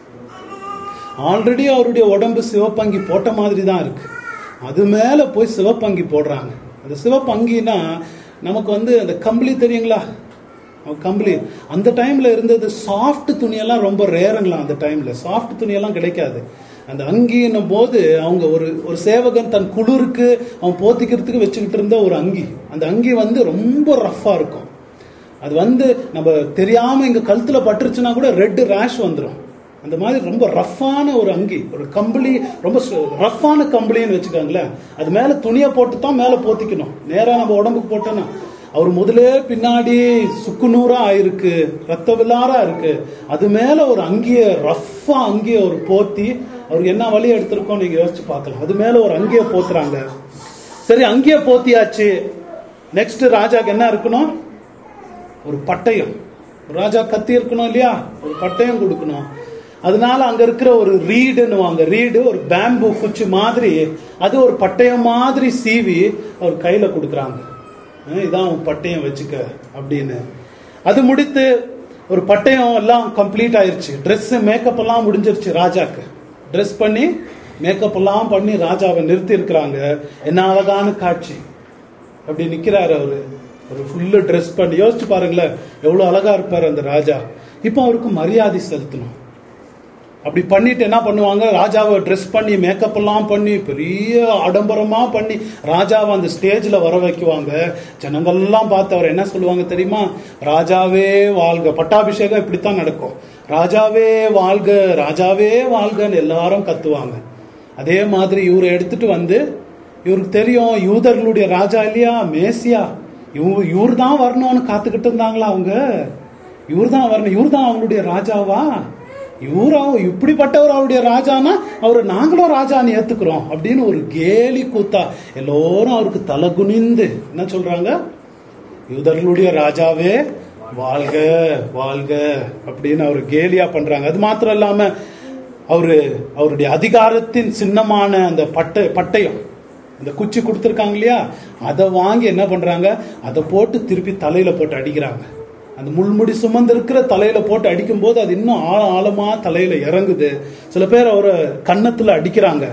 [SPEAKER 1] ஆல்ரெடி அவருடைய உடம்பு சிவப்பங்கி போட்ட மாதிரி தான் இருக்கு அது மேல போய் சிவப்பங்கி போடுறாங்க அந்த சிவப்பங்கினா நமக்கு வந்து அந்த கம்பளி தெரியுங்களா அவன் கம்பளி அந்த டைம்ல இருந்தது சாஃப்ட் துணியெல்லாம் ரொம்ப ரேருங்களா அந்த டைம்ல சாஃப்ட் துணியெல்லாம் கிடைக்காது அந்த அங்கின்னும் போது அவங்க ஒரு ஒரு சேவகன் தன் குளிருக்கு அவன் போத்திக்கிறதுக்கு வச்சுக்கிட்டு இருந்த ஒரு அங்கி அந்த அங்கி வந்து ரொம்ப ரஃப்பா இருக்கும் அது வந்து நம்ம தெரியாம இங்க கழுத்துல பட்டுருச்சுன்னா கூட ரெட் ரேஷ் வந்துடும் அந்த மாதிரி ரொம்ப ரஃப்பான ஒரு அங்கி ஒரு கம்பளி ரொம்ப ரஃப்பான கம்பளின்னு வச்சுக்கோங்களேன் அது மேல துணியை போட்டு தான் மேல போத்திக்கணும் நேரா நம்ம உடம்புக்கு போட்டோன்னா அவர் முதலே பின்னாடி சுக்குநூறா ஆயிருக்கு ரத்த விலாரா இருக்கு அது மேல ஒரு அங்கிய ரஃப்பா அங்கிய ஒரு போத்தி அவருக்கு என்ன வழி எடுத்திருக்கோம் நீங்க யோசிச்சு பார்க்கலாம் அது மேல ஒரு அங்கிய போத்துறாங்க சரி அங்கிய போத்தியாச்சு நெக்ஸ்ட் ராஜாக்கு என்ன இருக்கணும் ஒரு பட்டயம் ஒரு ராஜா கத்தி இருக்கணும் இல்லையா ஒரு பட்டயம் கொடுக்கணும் அதனால அங்க இருக்கிற ஒரு ரீடுன்னு ரீடு ஒரு பேம்பு குச்சி மாதிரி அது ஒரு பட்டயம் மாதிரி சீவி அவர் கையில கொடுக்குறாங்க அஹ் இதான் உன் பட்டயம் வச்சுக்க அப்படின்னு அது முடித்து ஒரு பட்டயம் எல்லாம் கம்ப்ளீட் ஆயிருச்சு Dress மேக்கப் எல்லாம் முடிஞ்சிருச்சு ராஜாக்கு Dress பண்ணி மேக்கப் எல்லாம் பண்ணி ராஜாவை நிறுத்தி இருக்கிறாங்க என்ன அழகான காட்சி அப்படி நிக்கிறாரு அவரு ஒரு ஃபுல்லு ட்ரெஸ் பண்ணி யோசிச்சு பாருங்களேன் எவ்வளவு அழகா இருப்பாரு அந்த ராஜா இப்போ அவருக்கு மரியாதை செலுத்தணும் அப்படி பண்ணிட்டு என்ன பண்ணுவாங்க ராஜாவை ட்ரெஸ் பண்ணி மேக்கப் எல்லாம் பண்ணி பெரிய ஆடம்பரமா பண்ணி ராஜாவை அந்த ஸ்டேஜ்ல வர வைக்குவாங்க ஜனங்கள்லாம் பார்த்து அவர் என்ன சொல்லுவாங்க தெரியுமா ராஜாவே வாழ்க பட்டாபிஷேகம் இப்படித்தான் நடக்கும் ராஜாவே வாழ்க ராஜாவே வாழ்கன்னு எல்லாரும் கத்துவாங்க அதே மாதிரி இவரை எடுத்துட்டு வந்து இவருக்கு தெரியும் யூதர்களுடைய ராஜா இல்லையா மேசியா இவ இவர் தான் வரணும்னு காத்துக்கிட்டு இருந்தாங்களா அவங்க இவர் தான் வரணும் இவர் தான் அவங்களுடைய ராஜாவா இவரா இப்படிப்பட்டவர் அவருடைய ராஜானா அவரை நாங்களும் ராஜான்னு ஏத்துக்கிறோம் அப்படின்னு ஒரு கேலி கூத்தா எல்லோரும் அவருக்கு தலை குனிந்து என்ன சொல்றாங்க யூதர்களுடைய ராஜாவே வாழ்க வாழ்க அப்படின்னு அவர் கேலியா பண்றாங்க அது மாத்திரம் இல்லாம அவரு அவருடைய அதிகாரத்தின் சின்னமான அந்த பட்டை பட்டயம் அந்த குச்சி கொடுத்துருக்காங்க இல்லையா அதை வாங்கி என்ன பண்றாங்க அதை போட்டு திருப்பி தலையில போட்டு அடிக்கிறாங்க அந்த முள்முடி சுமந்து இருக்கிற தலையில போட்டு அடிக்கும் போது அது இன்னும் ஆழ ஆழமா தலையில இறங்குது சில பேர் அவரை கன்னத்துல அடிக்கிறாங்க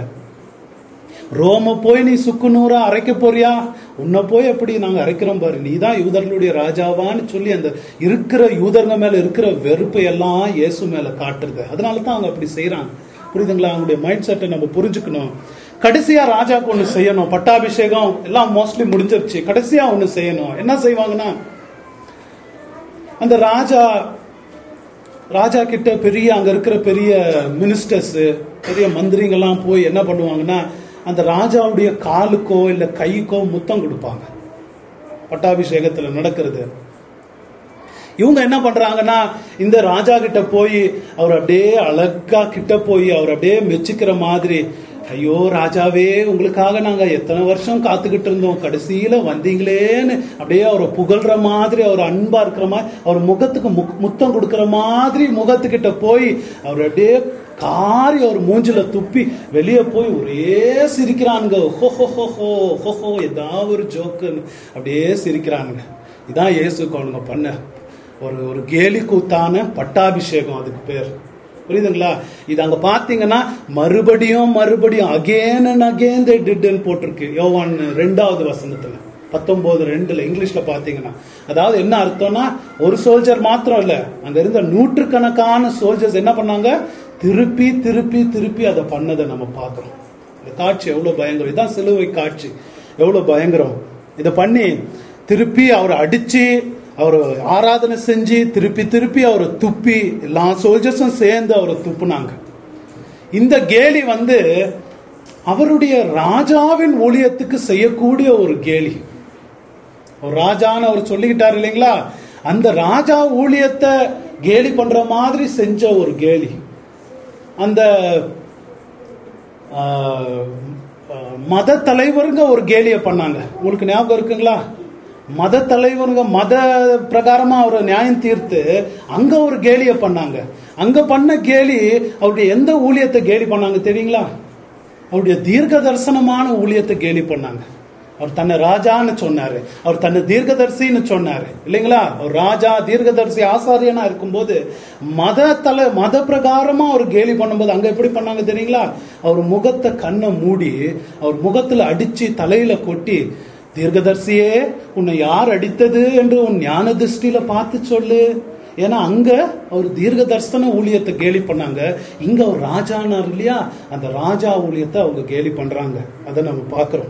[SPEAKER 1] ரோம போய் நீ சுக்கு நூறா அரைக்க போறியா உன்னை போய் எப்படி நாங்க அரைக்கிறோம் பாரு நீ தான் யூதர்களுடைய ராஜாவான்னு சொல்லி அந்த இருக்கிற யூதர்ங்க மேல இருக்கிற வெறுப்பை எல்லாம் இயேசு மேல காட்டுறது அதனால தான் அவங்க அப்படி செய்யறாங்க புரியுதுங்களா அவங்களுடைய மைண்ட் செட்டை நம்ம புரிஞ்சுக்கணும் கடைசியா ராஜாக்கு ஒண்ணு செய்யணும் பட்டாபிஷேகம் எல்லாம் மோஸ்ட்லி முடிஞ்சிருச்சு கடைசியா ஒண்ணு செய்யணும் என்ன செய்வாங்கன்னா அந்த ராஜா ராஜா கிட்ட பெரிய அங்க இருக்கிற பெரிய மினிஸ்டர்ஸ் பெரிய மந்திரிங்கெல்லாம் போய் என்ன பண்ணுவாங்கன்னா அந்த ராஜாவுடைய காலுக்கோ இல்ல கைக்கோ முத்தம் கொடுப்பாங்க பட்டாபிஷேகத்துல நடக்கிறது இவங்க என்ன பண்றாங்கன்னா இந்த ராஜா கிட்ட போய் அவர் அப்படியே அழகா கிட்ட போய் அவர் அப்படியே மெச்சுக்கிற மாதிரி ஐயோ ராஜாவே உங்களுக்காக நாங்க எத்தனை வருஷம் காத்துக்கிட்டு இருந்தோம் கடைசியில வந்தீங்களேன்னு அப்படியே அவரை புகழ்ற மாதிரி அவர் அன்பா இருக்கிற மாதிரி அவர் முகத்துக்கு முக்- முத்தம் கொடுக்கிற மாதிரி முகத்துக்கிட்ட போய் அவர் அப்படியே காரி அவர் மூஞ்சில துப்பி வெளியே போய் ஒரே சிரிக்கிறானுங்க ஹோ ஹோ ஹோ ஹோ ஹோ ஹோ ஏதாவது ஒரு ஜோக்குன்னு அப்படியே சிரிக்கிறானுங்க இதான் இயேசுக்கு அவனுங்க பண்ண ஒரு ஒரு கேலி கூத்தான பட்டாபிஷேகம் அதுக்கு பேர் புரியுதுங்களா இது அங்க பாத்தீங்கன்னா மறுபடியும் மறுபடியும் அகேன் அண்ட் அகேன் தே டிட்னு போட்டிருக்கு யோவான் ரெண்டாவது வசனத்துல பத்தொன்பது ரெண்டுல இங்கிலீஷ்ல பாத்தீங்கன்னா அதாவது என்ன அர்த்தம்னா ஒரு சோல்ஜர் மாத்திரம் இல்ல அங்க இருந்த நூற்றுக்கணக்கான சோல்ஜர்ஸ் என்ன பண்ணாங்க திருப்பி திருப்பி திருப்பி அதை பண்ணதை நம்ம பார்க்கிறோம் இந்த காட்சி எவ்வளவு பயங்கரம் இதான் சிலுவை காட்சி எவ்வளவு பயங்கரம் இதை பண்ணி திருப்பி அவரை அடிச்சு அவர் ஆராதனை செஞ்சு திருப்பி திருப்பி அவரை துப்பி எல்லா சோல்ஜர்ஸும் சேர்ந்து அவரை துப்புனாங்க இந்த கேலி வந்து அவருடைய ராஜாவின் ஊழியத்துக்கு செய்யக்கூடிய ஒரு கேலி ஒரு ராஜான்னு அவர் சொல்லிக்கிட்டார் இல்லைங்களா அந்த ராஜா ஊழியத்தை கேலி பண்ற மாதிரி செஞ்ச ஒரு கேலி அந்த ஆஹ், ஆஹ், மத தலைவருங்க ஒரு கேலியை பண்ணாங்க உங்களுக்கு ஞாபகம் இருக்குங்களா மத தலைவருங்க மத பிரகாரமா அவரை நியாயம் தீர்த்து அங்க ஒரு கேலிய பண்ணாங்க அங்க பண்ண கேலி அவருடைய எந்த ஊழியத்தை கேலி பண்ணாங்க தெரியுங்களா அவருடைய தீர்க்க தரிசனமான ஊழியத்தை கேலி பண்ணாங்க அவர் தன்னை ராஜான்னு சொன்னாரு அவர் தன்னை தீர்க்கதரிசின்னு சொன்னாரு இல்லைங்களா அவர் ராஜா தீர்க்கதரிசி ஆசாரியனா இருக்கும்போது மத தலை மத பிரகாரமா அவர் கேலி பண்ணும்போது அங்க எப்படி பண்ணாங்க தெரியுங்களா அவர் முகத்தை கண்ணை மூடி அவர் முகத்துல அடிச்சு தலையில கொட்டி தீர்க்கதரிசியே உன்னை யார் அடித்தது என்று உன் ஞான திருஷ்டியில பார்த்து சொல்லு ஏன்னா அங்க அவர் தீர்க்க தரிசன ஊழியத்தை கேலி பண்ணாங்க இங்க அவர் ராஜானார் இல்லையா அந்த ராஜா ஊழியத்தை அவங்க கேலி பண்றாங்க அதை நம்ம பார்க்கிறோம்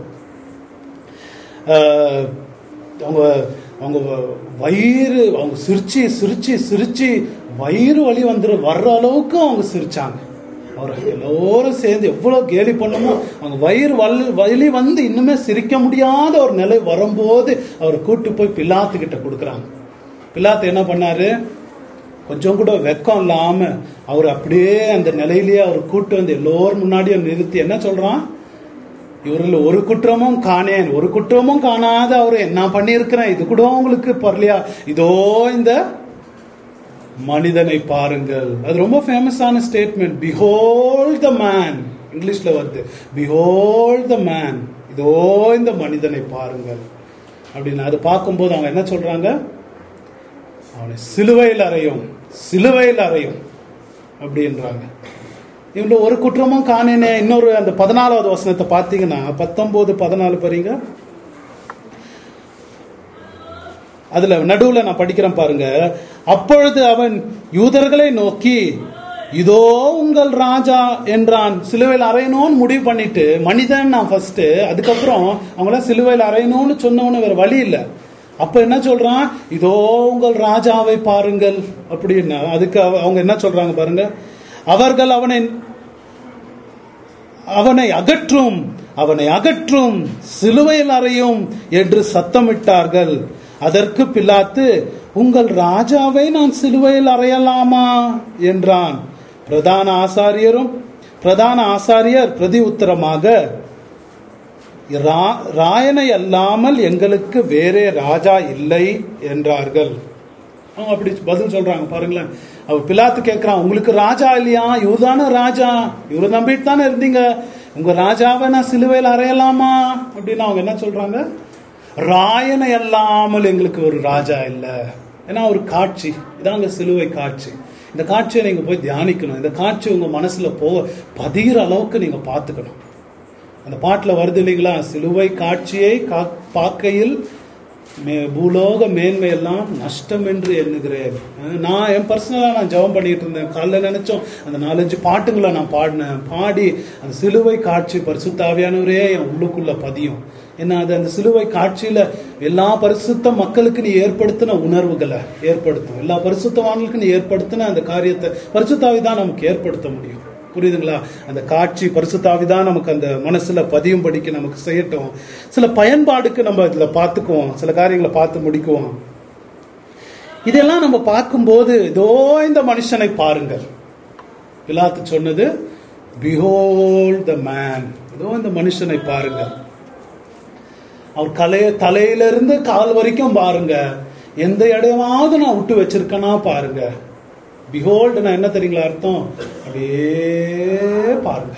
[SPEAKER 1] ஆஹ் அவங்க அவங்க வயிறு அவங்க சிரிச்சு சிரிச்சு சிரிச்சு வயிறு வலி வந்துரு வர்ற அளவுக்கு அவங்க சிரிச்சாங்க அவர் எல்லோரும் சேர்ந்து எவ்வளவு கேலி பண்ணமோ அவங்க வயிறு வலி வலி வந்து இன்னுமே சிரிக்க முடியாத ஒரு நிலை வரும்போது அவரை கூட்டு போய் பிலாத்து கிட்ட கொடுக்குறாங்க பிலாத்து என்ன பண்ணாரு கொஞ்சம் கூட வெக்கம் இல்லாம அவர் அப்படியே அந்த நிலையிலேயே அவர் கூட்டு வந்து எல்லோரும் முன்னாடியும் நிறுத்தி என்ன சொல்றான் இவரில் ஒரு குற்றமும் காணேன் ஒரு குற்றமும் காணாத அவர் என்ன பண்ணியிருக்கிறேன் இது கூட உங்களுக்கு பரலையா இதோ இந்த மனிதனை பாருங்கள் அது ரொம்ப ஃபேமஸான ஸ்டேட்மெண்ட் பிஹோல் த மேன் இங்கிலீஷ்ல வருது பிஹோல் த மேன் இதோ இந்த மனிதனை பாருங்கள் அப்படின்னு அது பார்க்கும்போது அவங்க என்ன சொல்றாங்க அவனை சிலுவையில் அறையும் சிலுவையில் அறையும் அப்படின்றாங்க இவங்க ஒரு குற்றமும் காணேனே இன்னொரு அந்த பதினாலாவது வசனத்தை பார்த்தீங்கன்னா பத்தொன்பது பதினாலு பாருங்க அதுல நடுவுல நான் படிக்கிறேன் பாருங்க அப்பொழுது அவன் யூதர்களை நோக்கி இதோ உங்கள் ராஜா என்றான் சிலுவையில் அறையணும்னு முடிவு பண்ணிட்டு மனிதன் நான் ஃபர்ஸ்ட் அதுக்கப்புறம் அவங்கள சிலுவையில் அறையணும்னு சொன்னவனு வேற வழி இல்லை அப்ப என்ன சொல்றான் இதோ உங்கள் ராஜாவை பாருங்கள் அப்படின்னா அதுக்கு அவ- அவங்க என்ன சொல்றாங்க பாருங்க அவர்கள் அவனை அவனை அகற்றும் அவனை அகற்றும் சிலுவையில் அறையும் என்று சத்தமிட்டார்கள் அதற்கு பிலாத்து உங்கள் ராஜாவை நான் சிலுவையில் அறையலாமா என்றான் பிரதான ஆசாரியரும் பிரதான ஆசாரியர் பிரதி உத்தரமாக ரா- ராயனை அல்லாமல் எங்களுக்கு வேறே ராஜா இல்லை என்றார்கள் அவங்க அப்படி பதில் சொல்றாங்க பாருங்களேன் அவர் பிலாத்து கேட்கிறான் உங்களுக்கு ராஜா இல்லையா இவர் தானே ராஜா இவரை நம்பிட்டு தானே இருந்தீங்க உங்க ராஜாவை நான் சிலுவையில் அறையலாமா அப்படின்னு அவங்க என்ன சொல்றாங்க ராயனை அல்லாமல் எங்களுக்கு ஒரு ராஜா இல்லை ஏன்னா ஒரு காட்சி இதாங்க சிலுவை காட்சி இந்த காட்சியை நீங்க போய் தியானிக்கணும் இந்த காட்சி உங்க மனசுல போ பதிகிற அளவுக்கு நீங்க பார்த்துக்கணும் அந்த பாட்டுல வருது இல்லைங்களா சிலுவை காட்சியை கா- பார்க்கையில் மே- பூலோக மேன்மை எல்லாம் நஷ்டம் என்று எண்ணுகிறேன் அஹ் நான் என் பர்சனலா நான் ஜெபம் பண்ணிட்டு இருந்தேன் காலைல நினைச்சோம் அந்த நாலஞ்சு பாட்டுங்களை நான் பாடினேன் பாடி அந்த சிலுவை காட்சி பரிசுத்தாவியானவரே என் உள்ளுக்குள்ள பதியும் ஏன்னா அது அந்த சிலுவை காட்சியில எல்லா பரிசுத்த மக்களுக்கு நீ ஏற்படுத்தின உணர்வுகளை ஏற்படுத்தும் எல்லா பரிசுத்தவான்களுக்கு நீ ஏற்படுத்தின அந்த காரியத்தை பரிசுத்தாவி தான் நமக்கு ஏற்படுத்த முடியும் புரியுதுங்களா அந்த காட்சி பரிசுத்தாவி தான் நமக்கு அந்த மனசுல பதியும்படிக்கு நமக்கு செய்யட்டும் சில பயன்பாடுக்கு நம்ம இதுல பார்த்துக்குவோம் சில காரியங்களை பார்த்து முடிக்குவோம் இதெல்லாம் நம்ம பார்க்கும்போது இதோ இந்த மனுஷனை பாருங்கள் பிலாத்து சொன்னது பிஹோல் த மேன் இதோ இந்த மனுஷனை பாருங்கள் அவர் கலைய தலையிலிருந்து கால் வரைக்கும் பாருங்க எந்த இடமாவது நான் விட்டு வச்சிருக்கேனா பாருங்க பிஹோல்டு நான் என்ன தெரியுங்களா அர்த்தம் அப்படியே பாருங்க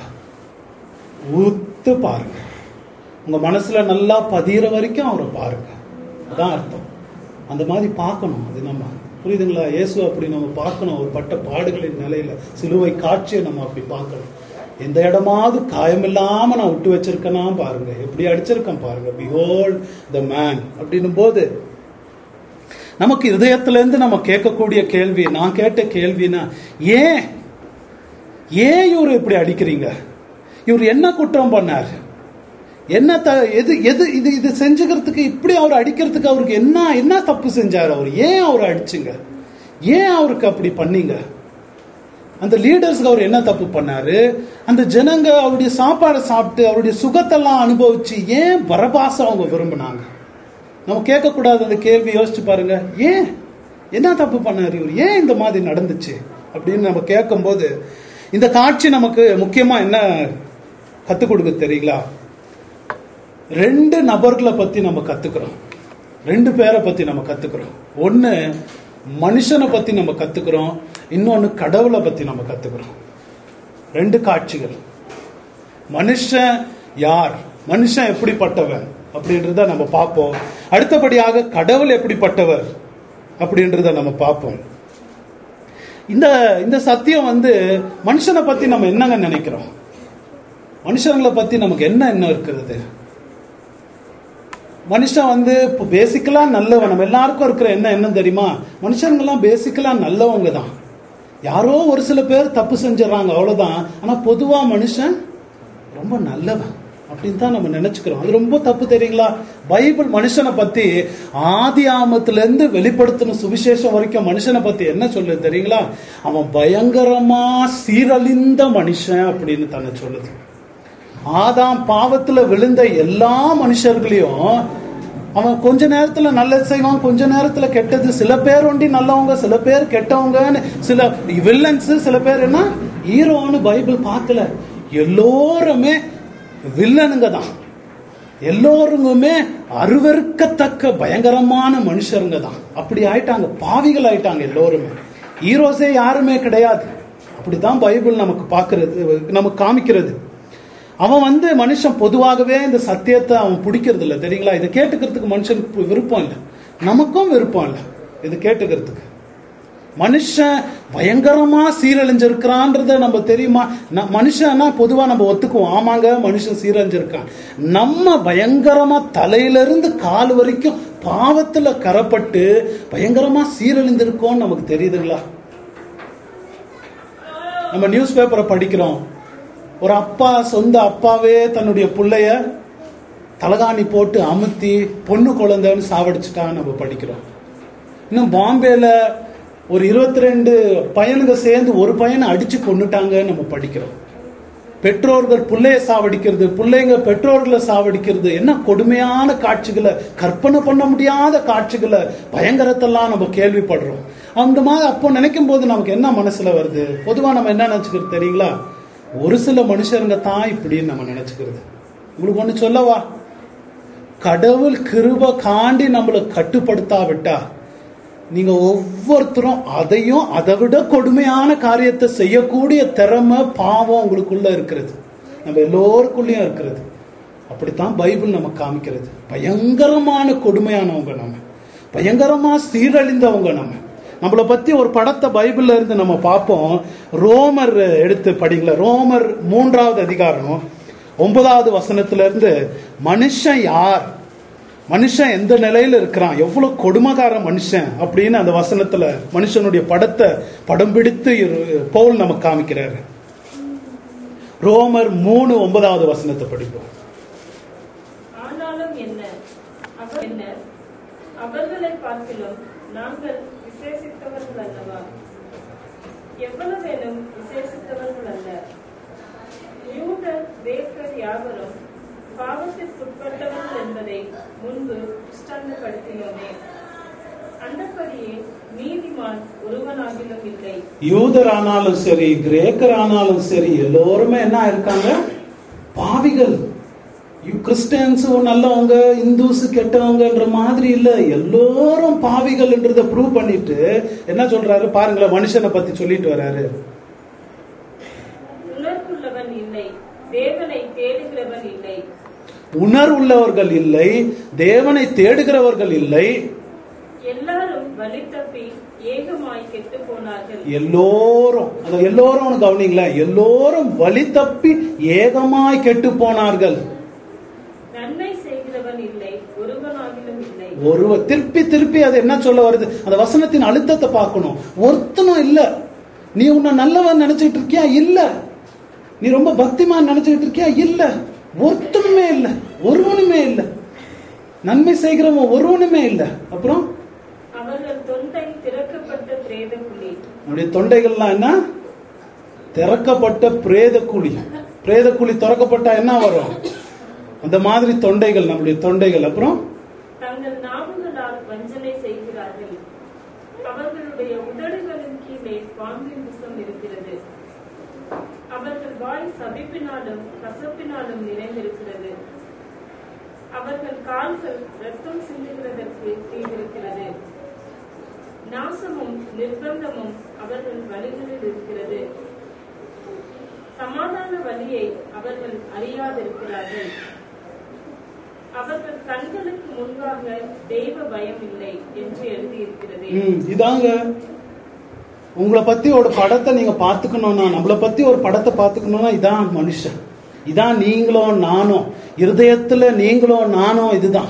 [SPEAKER 1] ஊத்து பாருங்க உங்க மனசுல நல்லா பதிகிற வரைக்கும் அவரை பாருங்க அதான் அர்த்தம் அந்த மாதிரி பார்க்கணும் அது நம்ம புரியுதுங்களா இயேசு அப்படி நம்ம பார்க்கணும் அவர் பட்ட பாடுகளின் நிலையில சிலுவை காட்சியை நம்ம அப்படி பார்க்கணும் எந்த இடமாவது காயமில்லாம நான் விட்டு வச்சிருக்கேனா பாருங்க எப்படி அடிச்சிருக்கேன் பாருங்க பிஹோல் த மேன் அப்படின்னும் போது நமக்கு இதயத்துல இருந்து நம்ம கேட்கக்கூடிய கேள்வி நான் கேட்ட கேள்வினா ஏன் ஏன் இவர் இப்படி அடிக்கிறீங்க இவர் என்ன குற்றம் பண்ணார் என்ன த எது எது இது இது செஞ்சுக்கிறதுக்கு இப்படி அவர் அடிக்கிறதுக்கு அவருக்கு என்ன என்ன தப்பு செஞ்சார் அவர் ஏன் அவர் அடிச்சுங்க ஏன் அவருக்கு அப்படி பண்ணீங்க அந்த லீடர்ஸ்க்கு அவர் என்ன தப்பு பண்ணாரு அந்த ஜனங்க அவருடைய சாப்பாடை சாப்பிட்டு அவருடைய சுகத்தெல்லாம் அனுபவிச்சு ஏன் பரபாசம் அவங்க விரும்பினாங்க நம்ம கேட்கக்கூடாது அந்த கேள்வி யோசிச்சு பாருங்க ஏன் என்ன தப்பு பண்ணாரு இவர் ஏன் இந்த மாதிரி நடந்துச்சு அப்படின்னு நம்ம கேட்கும்போது இந்த காட்சி நமக்கு முக்கியமா என்ன கத்துக் கொடுக்க தெரியுங்களா ரெண்டு நபர்களை பத்தி நம்ம கத்துக்கிறோம் ரெண்டு பேரை பத்தி நம்ம கத்துக்கிறோம் ஒண்ணு மனுஷனை பத்தி நம்ம கத்துக்கிறோம் இன்னொன்னு கடவுளை பத்தி நம்ம கத்துக்கிறோம் ரெண்டு காட்சிகள் மனுஷன் யார் மனுஷன் எப்படிப்பட்டவன் அப்படின்றத நம்ம பார்ப்போம் அடுத்தபடியாக கடவுள் எப்படிப்பட்டவர் அப்படின்றத நம்ம பார்ப்போம் இந்த இந்த சத்தியம் வந்து மனுஷனை பத்தி நம்ம என்னங்க நினைக்கிறோம் மனுஷங்களை பத்தி நமக்கு என்ன என்ன இருக்கிறது மனுஷன் வந்து இப்போ பேசிக்கலா நல்லவன் நம்ம எல்லாருக்கும் இருக்கிற என்ன என்ன தெரியுமா மனுஷங்கெல்லாம் பேசிக்கலா நல்லவங்க தான் யாரோ ஒரு சில பேர் தப்பு செஞ்சிடறாங்க அவ்வளவுதான் ஆனா பொதுவா மனுஷன் ரொம்ப நல்லவன் அப்படின்னு தான் நம்ம நினைச்சுக்கிறோம் அது ரொம்ப தப்பு தெரியுங்களா பைபிள் மனுஷனை பத்தி ஆதி ஆமத்துல இருந்து வெளிப்படுத்தின சுவிசேஷம் வரைக்கும் மனுஷனை பத்தி என்ன சொல்லுது தெரியுங்களா அவன் பயங்கரமா சீரழிந்த மனுஷன் அப்படின்னு தன்னை சொல்லுது ஆதாம் பாவத்துல விழுந்த எல்லா மனுஷர்களையும் அவன் கொஞ்ச நேரத்துல நல்லது செய்வான் கொஞ்ச நேரத்துல கெட்டது சில பேர் ஒண்டி நல்லவங்க சில பேர் கெட்டவங்கன்னு சில வில்லன்ஸ் சில பேர் என்ன ஹீரோன்னு பைபிள் பார்க்கல எல்லோருமே வில்லனுங்க தான் எல்லோருங்குமே அருவருக்கத்தக்க பயங்கரமான மனுஷருங்க தான் அப்படி ஆயிட்டாங்க பாவிகள் ஆயிட்டாங்க எல்லோருமே ஹீரோஸே யாருமே கிடையாது அப்படிதான் பைபிள் நமக்கு பார்க்கிறது நமக்கு காமிக்கிறது அவன் வந்து மனுஷன் பொதுவாகவே இந்த சத்தியத்தை அவன் பிடிக்கிறது இல்லை தெரியுங்களா இதை கேட்டுக்கிறதுக்கு மனுஷனுக்கு விருப்பம் இல்லை நமக்கும் விருப்பம் இல்லை இது கேட்டுக்கிறதுக்கு மனுஷன் பயங்கரமா சீரழிஞ்சிருக்கிறான்றத நம்ம தெரியுமா ந- மனுஷன்னா பொதுவா நம்ம ஒத்துக்குவோம் ஆமாங்க மனுஷன் சீரழிஞ்சிருக்கான் நம்ம பயங்கரமா தலையிலிருந்து கால் வரைக்கும் பாவத்துல கரப்பட்டு பயங்கரமா சீரழிந்திருக்கோம்னு நமக்கு தெரியுதுங்களா நம்ம நியூஸ் பேப்பரை படிக்கிறோம் ஒரு அப்பா சொந்த அப்பாவே தன்னுடைய புள்ளைய தலகாணி போட்டு அமுத்தி பொண்ணு குழந்தைன்னு சாவடிச்சுட்டான்னு நம்ம படிக்கிறோம் இன்னும் பாம்பேல ஒரு இருபத்தி ரெண்டு பையனுங்க சேர்ந்து ஒரு பையனை அடிச்சு கொன்னுட்டாங்கன்னு நம்ம படிக்கிறோம் பெற்றோர்கள் புள்ளைய சாவடிக்கிறது பிள்ளைங்க பெற்றோர்களை சாவடிக்கிறது என்ன கொடுமையான காட்சிகளை கற்பனை பண்ண முடியாத காட்சிகளை பயங்கரத்தெல்லாம் நம்ம கேள்விப்படுறோம் அந்த மாதிரி அப்போ நினைக்கும் போது நமக்கு என்ன மனசுல வருது பொதுவா நம்ம என்ன நினைச்சுக்கிறது தெரியுங்களா ஒரு சில மனுஷருங்க தான் இப்படின்னு நம்ம நினைச்சுக்கிறது உங்களுக்கு ஒண்ணு சொல்லவா கடவுள் கிருப காண்டி நம்மளை கட்டுப்படுத்தாவிட்டா நீங்க ஒவ்வொருத்தரும் அதையும் அதை விட கொடுமையான காரியத்தை செய்யக்கூடிய திறமை பாவம் உங்களுக்குள்ள இருக்கிறது நம்ம எல்லோருக்குள்ளயும் இருக்கிறது அப்படித்தான் பைபிள் நமக்கு காமிக்கிறது பயங்கரமான கொடுமையானவங்க நம்ம பயங்கரமா சீரழிந்தவங்க நம்ம நம்மளை பத்தி ஒரு படத்தை பைபிள்ல இருந்து நம்ம பார்ப்போம் ரோமர் எடுத்து படிங்களா ரோமர் மூன்றாவது அதிகாரம் ஒன்பதாவது வசனத்துல இருந்து மனுஷன் யார் மனுஷன் எந்த நிலையில இருக்கிறான் எவ்வளவு கொடுமைக்கார மனுஷன் அப்படின்னு அந்த வசனத்துல மனுஷனுடைய படத்தை படம் பிடித்து இரு- பவுல் நமக்கு காமிக்கிறாரு ரோமர் மூணு ஒன்பதாவது வசனத்தை படிப்போம்
[SPEAKER 3] ஆனாலும் என்ன அவர் என்ன அவர்களை பார்க்கிலும் நாங்கள் விசேஷித்தவர்கள் அல்லவா எவ்வளவேனும் விசேஷித்தவர்கள் அல்ல யூதர் கிரேக்கர் யாவரும் பாவத்திற்குட்பட்டவர்கள் என்பதை முன்பு ஸ்டாண்டப்படுத்தினோமே அந்தபடியே நீதிமான் ஒருவனாகிலும் இல்லை
[SPEAKER 1] யூதர் ஆனாலும் சரி கிரேக்கர் ஆனாலும் சரி எல்லோருமே என்ன இருக்காங்க பாவிகள் யூ- கிறிஸ்டியன்ஸ் நல்லவங்க இந்துஸ் கெட்டவங்கன்ற மாதிரி இல்ல எல்லோரும் பாவிகள்ன்றத ப்ரூவ் பண்ணிட்டு என்ன சொல்றாரு பாருங்களேன் மனுஷனை பத்தி சொல்லிட்டு வர்றாரு
[SPEAKER 3] உணர்வுள்ளவன் இல்லை தேவனை தேடுகிறவன் இல்லை
[SPEAKER 1] உணர்வுள்ளவர்கள் இல்லை தேவனை தேடுகிறவர்கள் இல்லை
[SPEAKER 3] எல்லாரும் வழி தப்பி ஏகமாய் கெட்டு போனார்கள்
[SPEAKER 1] எல்லோரும் அந்த எல்லோரும் கவனிங்களேன் எல்லோரும் வழி தப்பி ஏகமாய் கெட்டு போனார்கள்
[SPEAKER 3] நன்மை செய்கிறவன் இல்லை ஒருவனாகிலும் இல்லை
[SPEAKER 1] ஒருவர் திருப்பி திருப்பி அது என்ன சொல்ல வருது அந்த வசனத்தின் அழுத்தத்தை பார்க்கணும் ஒருத்தனும் இல்ல நீ உன்னை நல்லவன் நினைச்சிட்டு இருக்கியா இல்ல நீ ரொம்ப பக்திமான் நினைச்சிட்டு இருக்கியா இல்ல ஒருத்தனுமே இல்ல ஒருவனுமே இல்ல நன்மை செய்கிறவன் ஒருவனுமே இல்ல அப்புறம்
[SPEAKER 3] அவர்கள் தொண்டை திறக்கப்பட்ட பிரேத குழி
[SPEAKER 1] நம்முடைய தொண்டைகள்லாம் என்ன திறக்கப்பட்ட பிரேத குழி பிரேத குழி திறக்கப்பட்டா என்ன வரும் அந்த மாதிரி தொண்டைகள் நம்முடைய தொண்டைகள் அப்புறம்
[SPEAKER 3] தங்கள் நாவுகளால் வஞ்சனை செய்கிறார்கள் அவர்களுடைய உதடுகளின் கீழே பாம்பின் விஷம் இருக்கிறது அவர்கள் வாய் சபிப்பினாலும் கசப்பினாலும் நிறைந்திருக்கிறது அவர்கள் கால்கள் ரத்தம் சிந்துகிறதற்கு செய்திருக்கிறது நாசமும் நிர்பந்தமும் அவர்கள் வழிகளில் இருக்கிறது சமாதான வழியை அவர்கள் அறியாதிருக்கிறார்கள் அவர்கள் கண்களுக்கு முன்பாக தெய்வ பயம் இல்லை என்று எழுதியிருக்கிறது
[SPEAKER 1] ம், இதாங்க உங்களை பத்தி ஒரு படத்தை நீங்க பார்த்துக்கணும்னா நம்மளை பத்தி ஒரு படத்தை பார்த்துக்கணும்னா இதான் மனுஷன் இதான் நீங்களும் நானும் இருதயத்துல நீங்களும் நானும் இதுதான்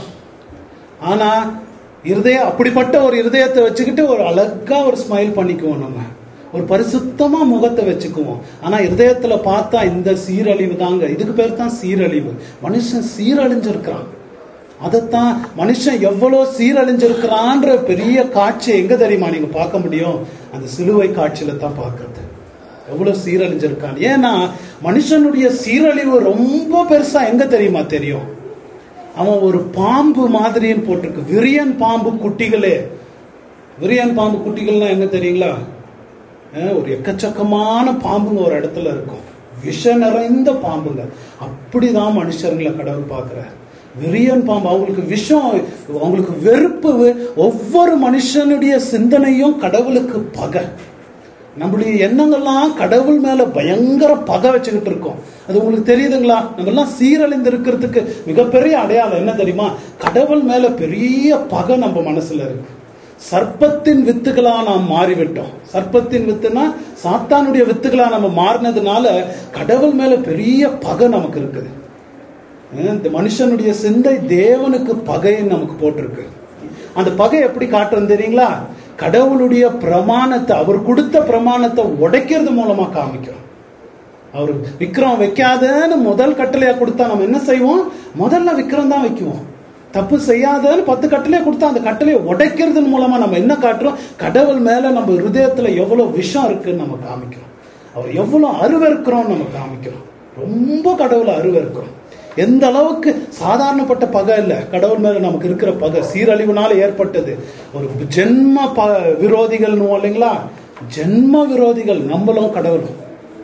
[SPEAKER 1] ஆனா இருதயம் அப்படிப்பட்ட ஒரு இருதயத்தை வச்சுக்கிட்டு ஒரு அழகா ஒரு ஸ்மைல் பண்ணிக்குவோம் நம்ம ஒரு பரிசுத்தமா முகத்தை வச்சுக்குவோம் ஆனா இருதயத்துல பார்த்தா இந்த சீரழிவு தாங்க இதுக்கு பேர் தான் சீரழிவு மனுஷன் சீரழிஞ்சிருக்கிறான் அதைத்தான் மனுஷன் எவ்வளவு சீரழிஞ்சிருக்கிறான்ற பெரிய காட்சி எங்க தெரியுமா நீங்க பார்க்க முடியும் அந்த சிலுவை காட்சியில தான் பார்க்கறது எவ்வளவு சீரழிஞ்சிருக்கான் ஏன்னா மனுஷனுடைய சீரழிவு ரொம்ப பெருசா எங்க தெரியுமா தெரியும் அவன் ஒரு பாம்பு மாதிரின்னு போட்டிருக்கு விரியன் பாம்பு குட்டிகளே விரியன் பாம்பு குட்டிகள்னா என்ன தெரியுங்களா அஹ் ஒரு எக்கச்சக்கமான பாம்புங்க ஒரு இடத்துல இருக்கும் விஷ நிறைந்த பாம்புங்க அப்படிதான் மனுஷர்களை கடவுள் பார்க்கிறார் விரியன் பாம்பு அவங்களுக்கு விஷம் அவங்களுக்கு வெறுப்பு ஒவ்வொரு மனுஷனுடைய சிந்தனையும் கடவுளுக்கு பகை நம்மளுடைய எண்ணங்கள்லாம் கடவுள் மேல பயங்கர பகை வச்சுக்கிட்டு இருக்கோம் அது உங்களுக்கு தெரியுதுங்களா நம்ம எல்லாம் சீரழிந்து இருக்கிறதுக்கு மிகப்பெரிய அடையாளம் என்ன தெரியுமா கடவுள் மேல பெரிய பகை நம்ம மனசுல இருக்கு சர்ப்பத்தின் வித்துகளா நாம் மாறிவிட்டோம் சர்ப்பத்தின் வித்துனா சாத்தானுடைய வித்துகளா நம்ம மாறினதுனால கடவுள் மேல பெரிய பகை நமக்கு இருக்குது அஹ் இந்த மனுஷனுடைய சிந்தை தேவனுக்கு பகைன்னு நமக்கு போட்டிருக்கு அந்த பகை எப்படி காட்டுறது தெரியுங்களா கடவுளுடைய பிரமாணத்தை அவர் கொடுத்த பிரமாணத்தை உடைக்கிறது மூலமா காமிக்கிறோம் அவர் விக்ரம் வைக்காதன்னு முதல் கட்டளையா கொடுத்தா நம்ம என்ன செய்வோம் முதல்ல விக்ரம் தான் வைக்குவோம் தப்பு செய்யாதன்னு பத்து கட்டளையை கொடுத்தா அந்த கட்டளையை உடைக்கிறது மூலமா நம்ம என்ன காட்டுறோம் கடவுள் மேல நம்ம ஹிருதயத்துல எவ்வளவு விஷம் இருக்குன்னு நம்ம காமிக்கிறோம் அவர் எவ்வளவு அருவருக்கிறோம் நம்ம காமிக்கிறோம் ரொம்ப கடவுளை அருவருக்கிறோம் எந்த அளவுக்கு சாதாரணப்பட்ட பகை இல்ல கடவுள் மேல நமக்கு இருக்கிற பகை சீரழிவுனால ஏற்பட்டது ஒரு ஜென்ம ப விரோதிகள் இல்லைங்களா ஜென்ம விரோதிகள் நம்மளும் கடவுளும்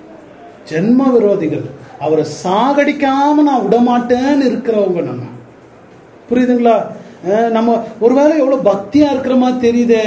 [SPEAKER 1] ஜென்ம விரோதிகள் அவரை சாகடிக்காம நான் விடமாட்டேன்னு இருக்கிறவங்க நம்ம புரியுதுங்களா அஹ் நம்ம ஒருவேளை எவ்வளவு பக்தியா இருக்கிற மாதிரி தெரியுதே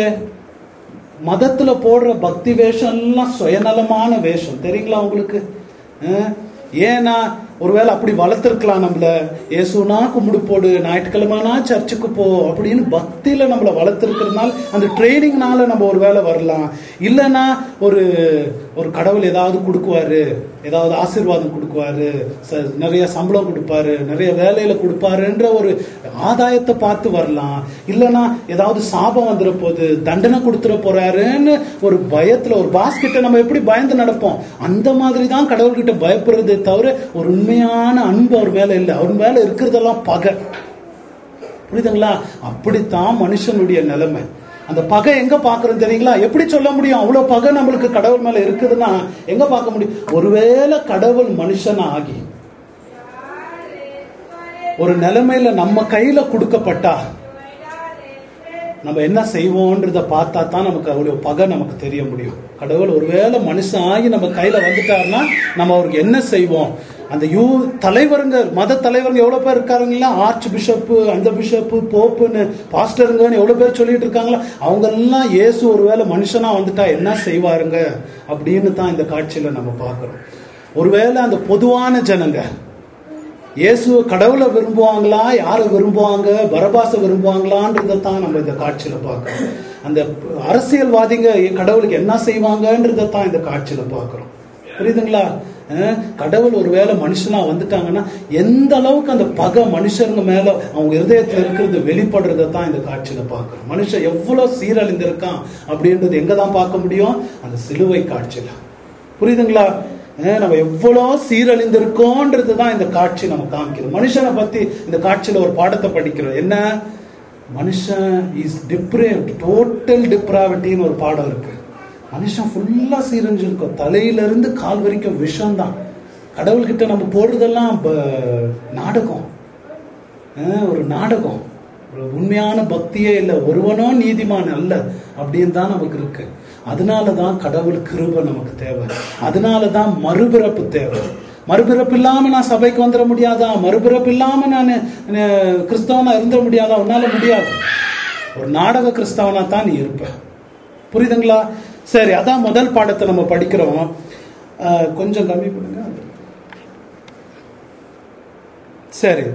[SPEAKER 1] மதத்துல போடுற பக்தி வேஷம் எல்லாம் சுயநலமான வேஷம் தெரியுங்களா உங்களுக்கு அஹ் ஏன்னா ஒருவேளை அப்படி வளர்த்துருக்கலாம் நம்மள இயேசுனா கும்பிடு போடு ஞாயிற்றுக்கிழமைனா சர்ச்சுக்கு போ அப்படின்னு பக்தியில நம்மள வளர்த்துருக்கிறதுனால அந்த ட்ரைனிங்னால நம்ம ஒரு வேளை வரலாம் இல்லைன்னா ஒரு ஒரு கடவுள் ஏதாவது கொடுக்குவாரு ஏதாவது ஆசீர்வாதம் கொடுக்குவாரு ச- நிறைய சம்பளம் கொடுப்பாரு நிறைய வேலையில கொடுப்பாருன்ற ஒரு ஆதாயத்தை பார்த்து வரலாம் இல்லைன்னா ஏதாவது சாபம் வந்துட போகுது தண்டனை கொடுத்துட போறாருன்னு ஒரு பயத்துல ஒரு பாஸ் கிட்ட நம்ம எப்படி பயந்து நடப்போம் அந்த மாதிரி தான் கடவுள்கிட்ட பயப்படுறதே தவிர ஒரு உண்மையான அன்பு அவர் மேல இல்லை அவர் மேல இருக்கிறதெல்லாம் பகை புரியுதுங்களா அப்படித்தான் மனுஷனுடைய நிலைமை அந்த பகை எங்க பாக்குறோம் தெரியுங்களா எப்படி சொல்ல முடியும் அவ்வளவு பகை நம்மளுக்கு கடவுள் மேல இருக்குதுன்னா எங்க பார்க்க முடியும் ஒருவேளை கடவுள் மனுஷன் ஆகி ஒரு நிலைமையில நம்ம கையில கொடுக்கப்பட்டா நம்ம என்ன செய்வோன்றத பார்த்தா தான் நமக்கு அவ்வளவு பகை நமக்கு தெரிய முடியும் கடவுள் ஒருவேளை மனுஷன் ஆகி நம்ம கையில வந்துட்டாருன்னா நம்ம அவருக்கு என்ன செய்வோம் அந்த யூ தலைவருங்க மத தலைவருங்க எவ்வளவு பேர் இருக்காருங்களா ஆர்ச் பிஷப்பு அந்த பிஷப்பு போப்புன்னு பாஸ்டருங்கன்னு எவ்வளவு பேர் சொல்லிட்டு இருக்காங்களா அவங்க எல்லாம் இயேசு ஒருவேளை மனுஷனா வந்துட்டா என்ன செய்வாருங்க அப்படின்னு தான் இந்த காட்சியில நம்ம பார்க்கிறோம் ஒருவேளை அந்த பொதுவான ஜனங்க இயேசு கடவுளை விரும்புவாங்களா யாரை விரும்புவாங்க பரபாச விரும்புவாங்களான்றதை தான் நம்ம இந்த காட்சியில பார்க்கிறோம் அந்த அரசியல்வாதிங்க கடவுளுக்கு என்ன செய்வாங்கன்றதை தான் இந்த காட்சியில பார்க்கிறோம் புரியுதுங்களா அஹ் கடவுள் ஒருவேளை மனுஷனா வந்துட்டாங்கன்னா எந்த அளவுக்கு அந்த பகை மனுஷருங்க மேல அவங்க இருதயத்துல இருக்கிறது வெளிப்படுறதை தான் இந்த காட்சியில பார்க்கிறோம் மனுஷன் எவ்வளவு சீரழிந்திருக்கான் அப்படின்றது எங்க தான் பார்க்க முடியும் அந்த சிலுவை காட்சியில புரியுதுங்களா அஹ் நம்ம எவ்வளோ சீரழிந்திருக்கோன்றது தான் இந்த காட்சி நம்ம காமிக்குது மனுஷனை பத்தி இந்த காட்சியில ஒரு பாடத்தை படிக்கிறோம் என்ன மனுஷன் இஸ் டிப்ரேவ்ட் டோட்டல் டிப்ராவிட்டின்னு ஒரு பாடம் இருக்கு மனுஷன் ஃபுல்லா சீரழிஞ்சிருக்கும் தலையில இருந்து கால் வரைக்கும் விஷம் தான் கடவுள்கிட்ட நம்ம போடுறதெல்லாம் ப- நாடகம் அஹ் ஒரு நாடகம் ஒரு உண்மையான பக்தியே இல்லை ஒருவனோ நீதிமான் அல்ல அப்படின்னு தான் நமக்கு இருக்கு அதனால தான் கடவுள் கிருபை நமக்கு தேவை அதனால தான் மறுபிறப்பு தேவை மறுபிறப்பு இல்லாம நான் சபைக்கு வந்துட முடியாதா மறுபிறப்பு இல்லாம நான் அஹ், கிறிஸ்தவனா இருந்துட முடியாதா உன்னால முடியாது ஒரு நாடக கிறிஸ்தவனா தான் நீ இருப்ப புரியுதுங்களா சரி அதான் முதல் பாடத்தை நம்ம படிக்கிறோம் அஹ், கொஞ்சம் கம்மி பண்ணுங்க சரி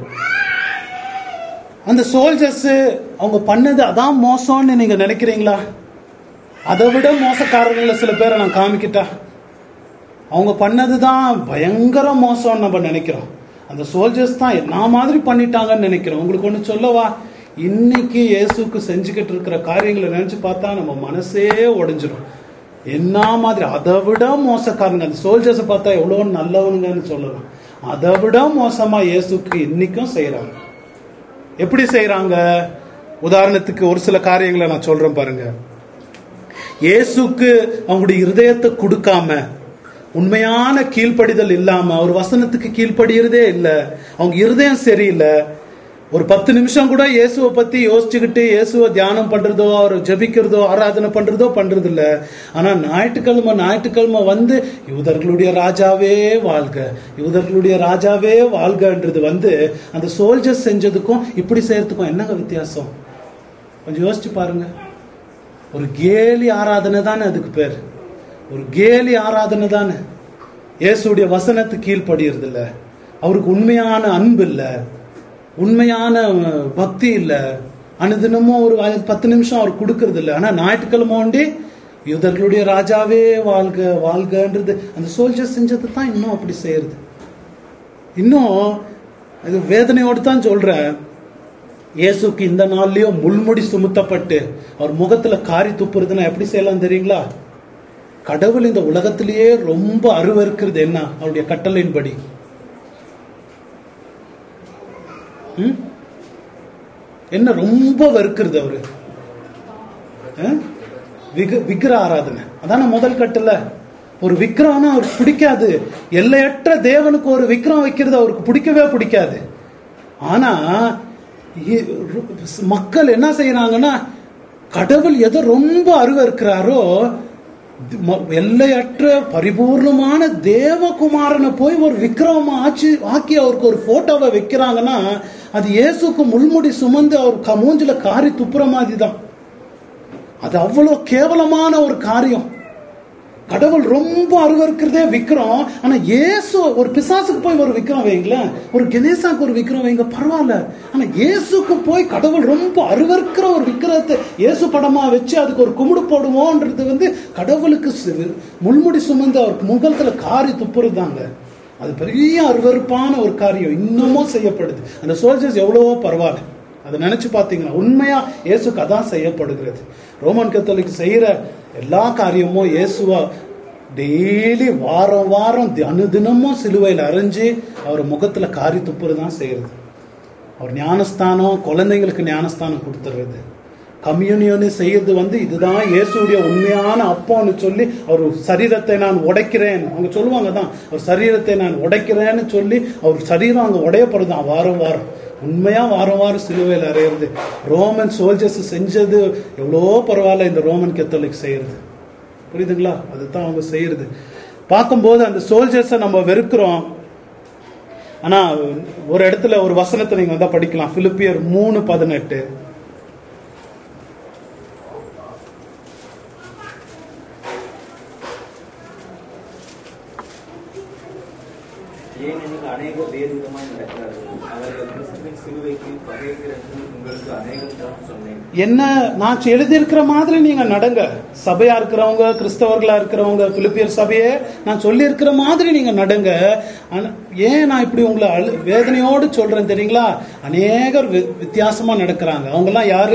[SPEAKER 1] அந்த சோல்ஜர்ஸ் அவங்க பண்ணது அதான் மோசம்னு நீங்க நினைக்கிறீங்களா அதை விட மோசக்காரங்கள சில பேரை நான் காமிக்கிட்டா அவங்க பண்ணதுதான் பயங்கர மோசம்னு நம்ம நினைக்கிறோம் அந்த சோல்ஜர்ஸ் தான் என்ன மாதிரி பண்ணிட்டாங்கன்னு நினைக்கிறோம் உங்களுக்கு ஒன்று சொல்லவா இன்னைக்கு இயேசுக்கு செஞ்சுக்கிட்டு இருக்கிற காரியங்களை நினைச்சு பார்த்தா நம்ம மனசே உடைஞ்சிரும் என்ன மாதிரி அதை விட மோசக்காரங்க அந்த சோல்ஜர்ஸை பார்த்தா எவ்வளோ நல்லவனுங்கன்னு சொல்லலாம் அதை விட மோசமா இயேசுக்கு இன்னைக்கும் செய்றாங்க எப்படி செய்றாங்க உதாரணத்துக்கு ஒரு சில காரியங்களை நான் சொல்றேன் பாருங்க இயேசுக்கு அவங்களுடைய இருதயத்தை கொடுக்காம உண்மையான கீழ்ப்படிதல் இல்லாம அவர் வசனத்துக்கு கீழ்ப்படிகிறதே இல்லை அவங்க இருதயம் சரியில்லை ஒரு பத்து நிமிஷம் கூட இயேசுவை பத்தி யோசிச்சுக்கிட்டு இயேசுவை தியானம் பண்றதோ அவர் ஜெபிக்கிறதோ ஆராதனை பண்றதோ பண்றது இல்ல ஆனா ஞாயிற்றுக்கிழமை ஞாயிற்றுக்கிழமை வந்து யூதர்களுடைய ராஜாவே வாழ்க யூதர்களுடைய ராஜாவே வாழ்கன்றது வந்து அந்த சோல்ஜர்ஸ் செஞ்சதுக்கும் இப்படி செய்யறதுக்கும் என்னங்க வித்தியாசம் கொஞ்சம் யோசிச்சு பாருங்க ஒரு கேலி ஆராதனை தானே அதுக்கு பேர் ஒரு கேலி ஆராதனை தானே இயேசுடைய வசனத்துக்கு கீழ்ப்படியறது இல்ல அவருக்கு உண்மையான அன்பு இல்ல உண்மையான அஹ், பக்தி இல்ல அனுதினமும் ஒரு அஞ்சு- பத்து நிமிஷம் அவர் கொடுக்கறது இல்ல ஆனா ஞாயிற்றுக்கிழமை ஒண்டி யூதர்களுடைய ராஜாவே வாழ்க வாழ்கன்றது அந்த சோல்ஜர் செஞ்சது தான் இன்னும் அப்படி செய்யறது இன்னும் இது வேதனையோடு தான் சொல்றேன் இயேசுக்கு இந்த நாள்லயும் முள்முடி சுமத்தப்பட்டு அவர் முகத்துல காரி துப்புறதுன்னா எப்படி செய்யலாம் தெரியுங்களா கடவுள் இந்த உலகத்திலேயே ரொம்ப அருவருக்கிறது என்ன அவருடைய கட்டளையின்படி ம்? என்ன ரொம்ப வெறுக்கிறது அவரு ஆ? விக- விக்கிர ஆராதனை அதான முதல் கட்டல ஒரு விக்கிரம்னா அவருக்கு பிடிக்காது எல்லையற்ற தேவனுக்கு ஒரு விக்கிரம் வைக்கிறது அவருக்கு பிடிக்கவே பிடிக்காது ஆனா இ- ரு- மக்கள் என்ன செய்யறாங்கன்னா கடவுள் எதை ரொம்ப அருவருக்கிறாரோ ம- எல்லையற்ற பரிபூர்ணமான தேவகுமாரனை போய் ஒரு விக்கிரமமா ஆச்சு ஆக்கி அவருக்கு ஒரு போட்டோவை வைக்கிறாங்கன்னா அது இயேசுக்கு முள்முடி சுமந்து அவர் க- மூஞ்சில காரி துப்புற மாதிரி தான் அது அவ்வளவு கேவலமான ஒரு காரியம் கடவுள் ரொம்ப அருவருக்கிறதே விக்ரம் ஆனா இயேசு ஒரு பிசாசுக்கு போய் ஒரு விக்ரம் வைங்களேன் ஒரு கணேசாக்கு ஒரு விக்ரம் வைங்க பரவாயில்ல ஆனா இயேசுக்கு போய் கடவுள் ரொம்ப அருவருக்கிற ஒரு விக்கிரத்தை இயேசு படமா வச்சு அதுக்கு ஒரு கும்பிடு போடுவோன்றது வந்து கடவுளுக்கு சி- முள்முடி சுமந்து அவருக்கு முகத்துல காரி துப்புறதாங்க அது பெரிய அருவருப்பான ஒரு காரியம் இன்னமும் செய்யப்படுது அந்த சோல்ஜர்ஸ் எவ்வளவோ பரவாயில்ல அதை நினைச்சு பார்த்தீங்கன்னா உண்மையா இயேசுக்கு அதான் செய்யப்படுகிறது ரோமன் கத்தோலிக் செய்யற எல்லா காரியமும் இயேசுவா டெய்லி வாரம் வாரம் தி- அனுதினமும் சிலுவையில் அரைஞ்சு அவர் முகத்துல காரி துப்புறது தான் செய்யறது அவர் ஞானஸ்தானம் குழந்தைங்களுக்கு ஞானஸ்தானம் கொடுத்துறது கம்யூனியன் செய்யறது வந்து இதுதான் இயேசுடைய உண்மையான அப்போன்னு சொல்லி அவர் சரீரத்தை நான் உடைக்கிறேன் அவங்க சொல்லுவாங்க தான் அவர் சரீரத்தை நான் உடைக்கிறேன்னு சொல்லி அவர் சரீரம் அங்க உடையப்படுதான் வாரம் வாரம் உண்மையா வாரம் வாரம் சிலுவையில் அறையிறது ரோமன் சோல்ஜர்ஸ் செஞ்சது எவ்வளோ பரவாயில்ல இந்த ரோமன் கத்தோலிக் செய்யறது புரியுதுங்களா அதுதான் அவங்க செய்யறது பார்க்கும்போது அந்த சோல்ஜர்ஸை நம்ம வெறுக்கிறோம் ஆனா ஒரு இடத்துல ஒரு வசனத்தை நீங்க வந்தா படிக்கலாம் பிலிப்பியர் மூணு பதினெட்டு
[SPEAKER 4] ஏனெனில் அநேகர் வேறு விதமாய் நடக்கிறார்கள் அவர்கள் கிறிஸ்துவின் சிலுவைக்கு பகைக்கிறது உங்களுக்கு அநேகம் தான் சொன்னேன்
[SPEAKER 1] என்ன நான் எழுதியிருக்கிற மாதிரி நீங்க நடங்க சபையா இருக்கிறவங்க கிறிஸ்தவர்களா இருக்கிறவங்க பிலிப்பியர் சபையே நான் சொல்லி இருக்கிற மாதிரி நீங்க நடங்க ஆனா, ஏன் நான் இப்படி உங்களை அழு வேதனையோடு சொல்றேன் தெரியுங்களா அநேகர் வி- வித்தியாசமா நடக்கிறாங்க அவங்கெல்லாம் யாரு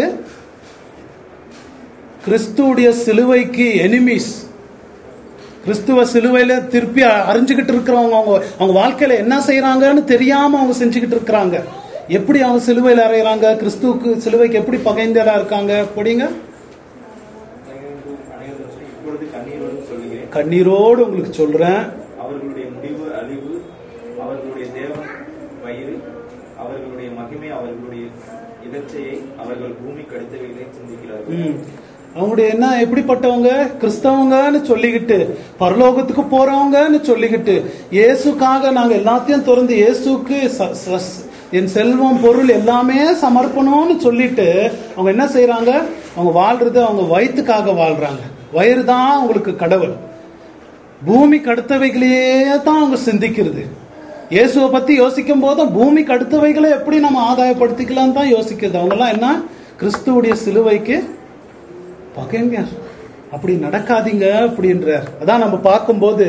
[SPEAKER 1] கிறிஸ்துவுடைய சிலுவைக்கு எனிமீஸ் கிறிஸ்துவ சிலுவையில திருப்பி அ- அறிஞ்சுக்கிட்டு இருக்கிறவங்க அவங்க அவங்க வாழ்க்கையில என்ன செய்யறாங்கன்னு தெரியாம அவங்க செஞ்சுக்கிட்டு இருக்கிறாங்க எப்படி அவங்க சிலுவையில் அறையிறாங்க கிறிஸ்துவுக்கு சிலுவைக்கு எப்படி பகைந்தரா இருக்காங்க படிங்க
[SPEAKER 4] அநேகரும் அநேகரும் சொல்லி, இப்பொழுது கண்ணீரோடு சொல்லுகிறேன்
[SPEAKER 1] கண்ணீரோடு உங்களுக்கு சொல்றேன்
[SPEAKER 4] அவர்களுடைய முடிவு அழிவு அவர்களுடைய தேவன் வயிறு அவர்களுடைய மகிமை அவர்களுடைய இதர்ச்சையை அவர்கள் பூமி கடித்தவைகளை சிந்திக்கிறார்கள்
[SPEAKER 1] ம். அவங்களுடைய என்ன எப்படிப்பட்டவங்க கிறிஸ்தவங்கன்னு சொல்லிக்கிட்டு பரலோகத்துக்கு போறவங்கன்னு சொல்லிக்கிட்டு இயேசுக்காக நாங்க எல்லாத்தையும் திறந்து இயேசுக்கு ச- ச- என் செல்வம் பொருள் எல்லாமே சமர்ப்பணம்னு சொல்லிட்டு அவங்க என்ன செய்றாங்க அவங்க வாழ்றது அவங்க வயிற்றுக்காக வாழ்றாங்க வயிறு தான் அவங்களுக்கு கடவுள் பூமிக்கு அடுத்தவைகளையே தான் அவங்க சிந்திக்கிறது இயேசுவை பத்தி யோசிக்கும் போதும் பூமிக்கு அடுத்தவைகளை எப்படி நம்ம ஆதாயப்படுத்திக்கலாம் தான் யோசிக்கிறது அவங்க எல்லாம் என்ன கிறிஸ்துவுடைய சிலுவைக்கு பகைஞர் அப்படி நடக்காதீங்க அப்படின்றார் அதான் நம்ம பார்க்கும்போது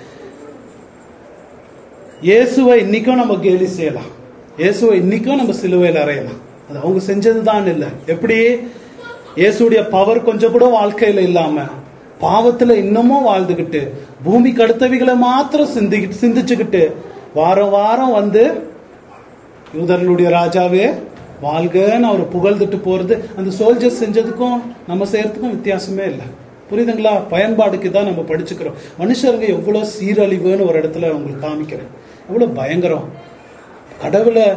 [SPEAKER 1] இயேசுவை இன்னைக்கும் நம்ம கேலி செய்யலாம் இயேசுவை இன்னைக்கும் நம்ம சிலுவையில் அறையலாம் அது அவங்க செஞ்சதுதான் இல்லை எப்படி இயேசுடைய பவர் கொஞ்சம் கூட வாழ்க்கையில இல்லாம பாவத்துல இன்னமும் வாழ்ந்துகிட்டு பூமிக்கு அடுத்தவைகளை மாத்திரம் சிந்திக்கிட்டு சிந்திச்சுக்கிட்டு வாரம் வாரம் வந்து யூதர்களுடைய ராஜாவே வாழ்கன்னு அவர் புகழ்ந்துட்டு போறது அந்த சோல்ஜர்ஸ் செஞ்சதுக்கும் நம்ம செய்யறதுக்கும் வித்தியாசமே இல்லை புரியுதுங்களா பயன்பாடுக்கு தான் நம்ம படிச்சுக்கிறோம் மனுஷருங்க எவ்வளவு சீரழிவுன்னு ஒரு இடத்துல உங்களுக்கு காமிக்கிறேன் எவ்வளவு பயங்கரம் கடவுளை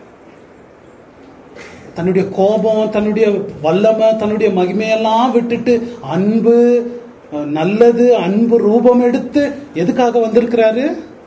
[SPEAKER 1] தன்னுடைய கோபம் தன்னுடைய வல்லமை தன்னுடைய மகிமையெல்லாம் விட்டுட்டு அன்பு அஹ், நல்லது அன்பு ரூபம் எடுத்து எதுக்காக வந்திருக்கிறாரு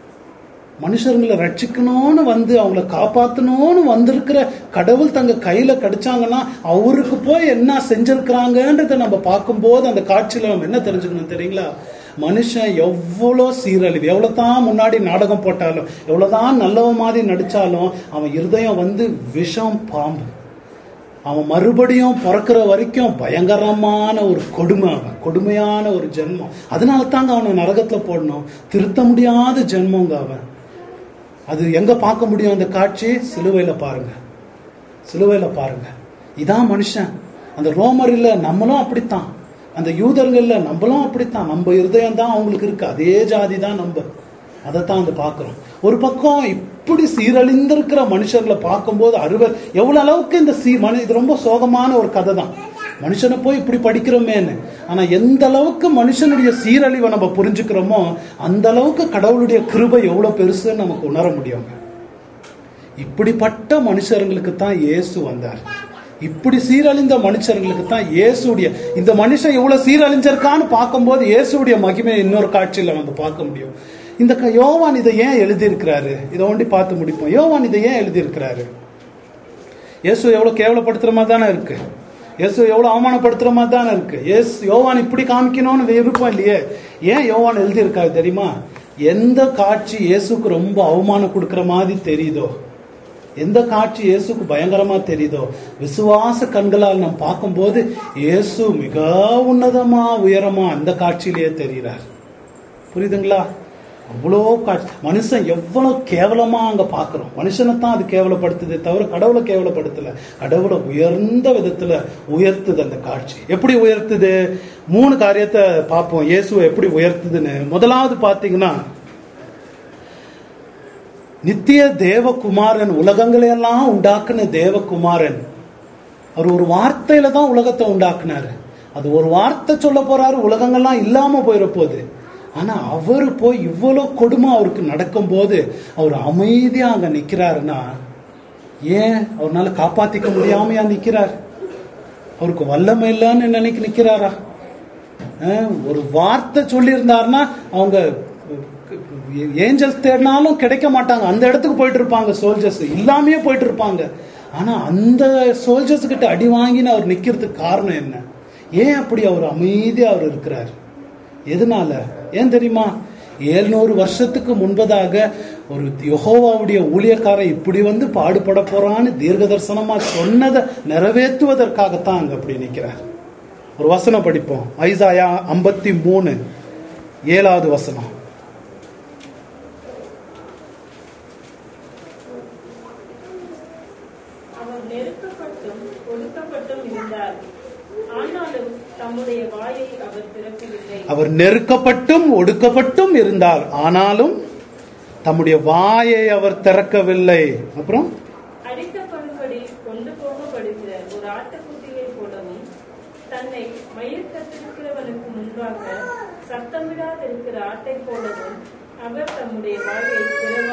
[SPEAKER 1] மனுஷர்களை ரட்சிக்கணும்னு வந்து அவங்கள காப்பாத்தணும்னு வந்திருக்கிற கடவுள் தங்க கையில கிடைச்சாங்கன்னா அவருக்கு போய் என்ன செஞ்சிருக்கிறாங்கன்றத நம்ம பார்க்கும்போது அந்த காட்சியில நம்ம என்ன தெரிஞ்சுக்கணும் தெரியுங்களா மனுஷன் எவ்வளோ சீரழிவு எவ்வளவுதான் முன்னாடி நாடகம் போட்டாலும் எவ்வளவுதான் நல்லவ மாதிரி நடிச்சாலும் அவன் இருதயம் வந்து விஷம் பாம்பு அவன் மறுபடியும் பிறக்கிற வரைக்கும் பயங்கரமான ஒரு கொடுமை அவன் கொடுமையான ஒரு ஜென்மம் அதனால தாங்க அவனை நரகத்துல போடணும் திருத்த முடியாத ஜென்மங்க அவன் அது எங்க பார்க்க முடியும் அந்த காட்சி சிலுவையில பாருங்க சிலுவையில பாருங்க இதான் மனுஷன் அந்த ரோமர் இல்ல நம்மளும் அப்படித்தான் அந்த யூதர்கள்ல நம்மளும் அப்படித்தான் நம்ம இருதயம் தான் அவங்களுக்கு இருக்கு அதே ஜாதி தான் நம்ம அதைத்தான் வந்து பார்க்கிறோம் ஒரு பக்கம் இப்படி சீரழிந்திருக்கிற மனுஷர்களை பார்க்கும்போது அறுவர் எவ்வளவு அளவுக்கு இந்த சீ மனு இது ரொம்ப சோகமான ஒரு கதை தான் மனுஷனை போய் இப்படி படிக்கிறோமேன்னு ஆனா எந்த அளவுக்கு மனுஷனுடைய சீரழிவை நம்ம புரிஞ்சுக்கிறோமோ அந்த அளவுக்கு கடவுளுடைய கிருபை எவ்வளவு பெருசுன்னு நமக்கு உணர முடியுங்க இப்படிப்பட்ட மனுஷர்களுக்கு தான் இயேசு வந்தார் இப்படி சீரழிந்த மனுஷர்களுக்கு தான் இயேசுடைய இந்த மனுஷன் எவ்வளவு சீரழிஞ்சிருக்கான்னு பார்க்கும்போது இயேசுடைய மகிமை இன்னொரு காட்சியில நம்ம பார்க்க முடியும் இந்த க- யோவான் இதை ஏன் எழுதியிருக்கிறாரு இதை ஒண்டி பார்த்து முடிப்போம் யோவான் இதை ஏன் எழுதியிருக்கிறாரு இயேசு எவ்வளவு கேவலப்படுத்துற மாதிரி தானே இருக்கு இயேசு எவ்வளவு அவமானப்படுத்துற மாதிரி தானே இருக்கு இயேசு யோவான் இப்படி காமிக்கணும்னு விருப்பம் இல்லையே ஏன் யோவான் எழுதியிருக்காரு தெரியுமா எந்த காட்சி இயேசுக்கு ரொம்ப அவமானம் கொடுக்கிற மாதிரி தெரியுதோ எந்த காட்சி இயேசுக்கு பயங்கரமா தெரியுதோ விசுவாச கண்களால் நாம் பார்க்கும்போது இயேசு மிக உன்னதமா உயரமா அந்த காட்சியிலேயே தெரிகிறார் புரியுதுங்களா அவ்வளோ காட்சி மனுஷன் எவ்வளவு கேவலமா அங்க பாக்குறோம் மனுஷனை தான் அது கேவலப்படுத்துதே தவிர கடவுளை கேவலப்படுத்தல கடவுளை உயர்ந்த விதத்துல உயர்த்துது அந்த காட்சி எப்படி உயர்த்துது மூணு காரியத்தை பார்ப்போம் இயேசுவை எப்படி உயர்த்துதுன்னு முதலாவது பாத்தீங்கன்னா நித்திய தேவகுமாரன் உலகங்களை எல்லாம் உண்டாக்குன தேவகுமாரன் அவர் ஒரு வார்த்தையில தான் உலகத்தை உண்டாக்குனாரு அது ஒரு வார்த்தை சொல்ல போறாரு உலகங்கள்லாம் இல்லாம போயிட போகுது ஆனா அவர் போய் இவ்வளவு கொடுமை அவருக்கு நடக்கும்போது அவர் அமைதியா அங்க நிக்கிறாருன்னா ஏன் அவர்னால காப்பாத்திக்க முடியாமையா நிக்கிறார் அவருக்கு வல்லமை இல்லைன்னு நினைக்க நிக்கிறாரா அஹ், ஒரு வார்த்தை சொல்லியிருந்தாருன்னா அவங்க ஏஞ்சல்ஸ் தேடினாலும் கிடைக்க மாட்டாங்க அந்த இடத்துக்கு போயிட்டு இருப்பாங்க சோல்ஜர்ஸ் இல்லாமையே போயிட்டு இருப்பாங்க ஆனா அந்த சோல்ஜர்ஸ் கிட்ட அடி வாங்கின்னு அவர் நிக்கிறதுக்கு காரணம் என்ன ஏன் அப்படி அவர் அமைதியா அவர் இருக்கிறார் எதனால ஏன் தெரியுமா ஏழ்நூறு வருஷத்துக்கு முன்பதாக ஒரு யெகோவாவுடைய ஊழியக்காரன் இப்படி வந்து பாடுபட போறான்னு தீர்க்க தரிசனமா சொன்னதை நிறைவேற்றுவதற்காகத்தான் அங்க அப்படி நிக்கிறார் ஒரு வசனம் படிப்போம் ஐசாயா ஐம்பத்தி மூணு ஏழாவது வசனம்
[SPEAKER 3] அவர் நெருக்கப்பட்டும் ஒடுக்கப்பட்டும் இருந்தார் ஆனாலும் தம்முடைய வாயை அவர் திறக்கவில்லை
[SPEAKER 1] அவர் நெருக்கப்பட்டும் ஒடுக்கப்பட்டும் இருந்தார் ஆனாலும் தம்முடைய வாயை அவர் திறக்கவில்லை அப்புறம்
[SPEAKER 3] அடிக்கப்படும்படி கொண்டு போகப்படுகிற ஒரு ஆட்டுக்குட்டியை போலவும் தன்னை மயிர் கத்திருக்கிறவனுக்கு முன்பாக சத்தமிடாதிருக்கிற ஆட்டை போலவும் அவர் தம்முடைய வாயை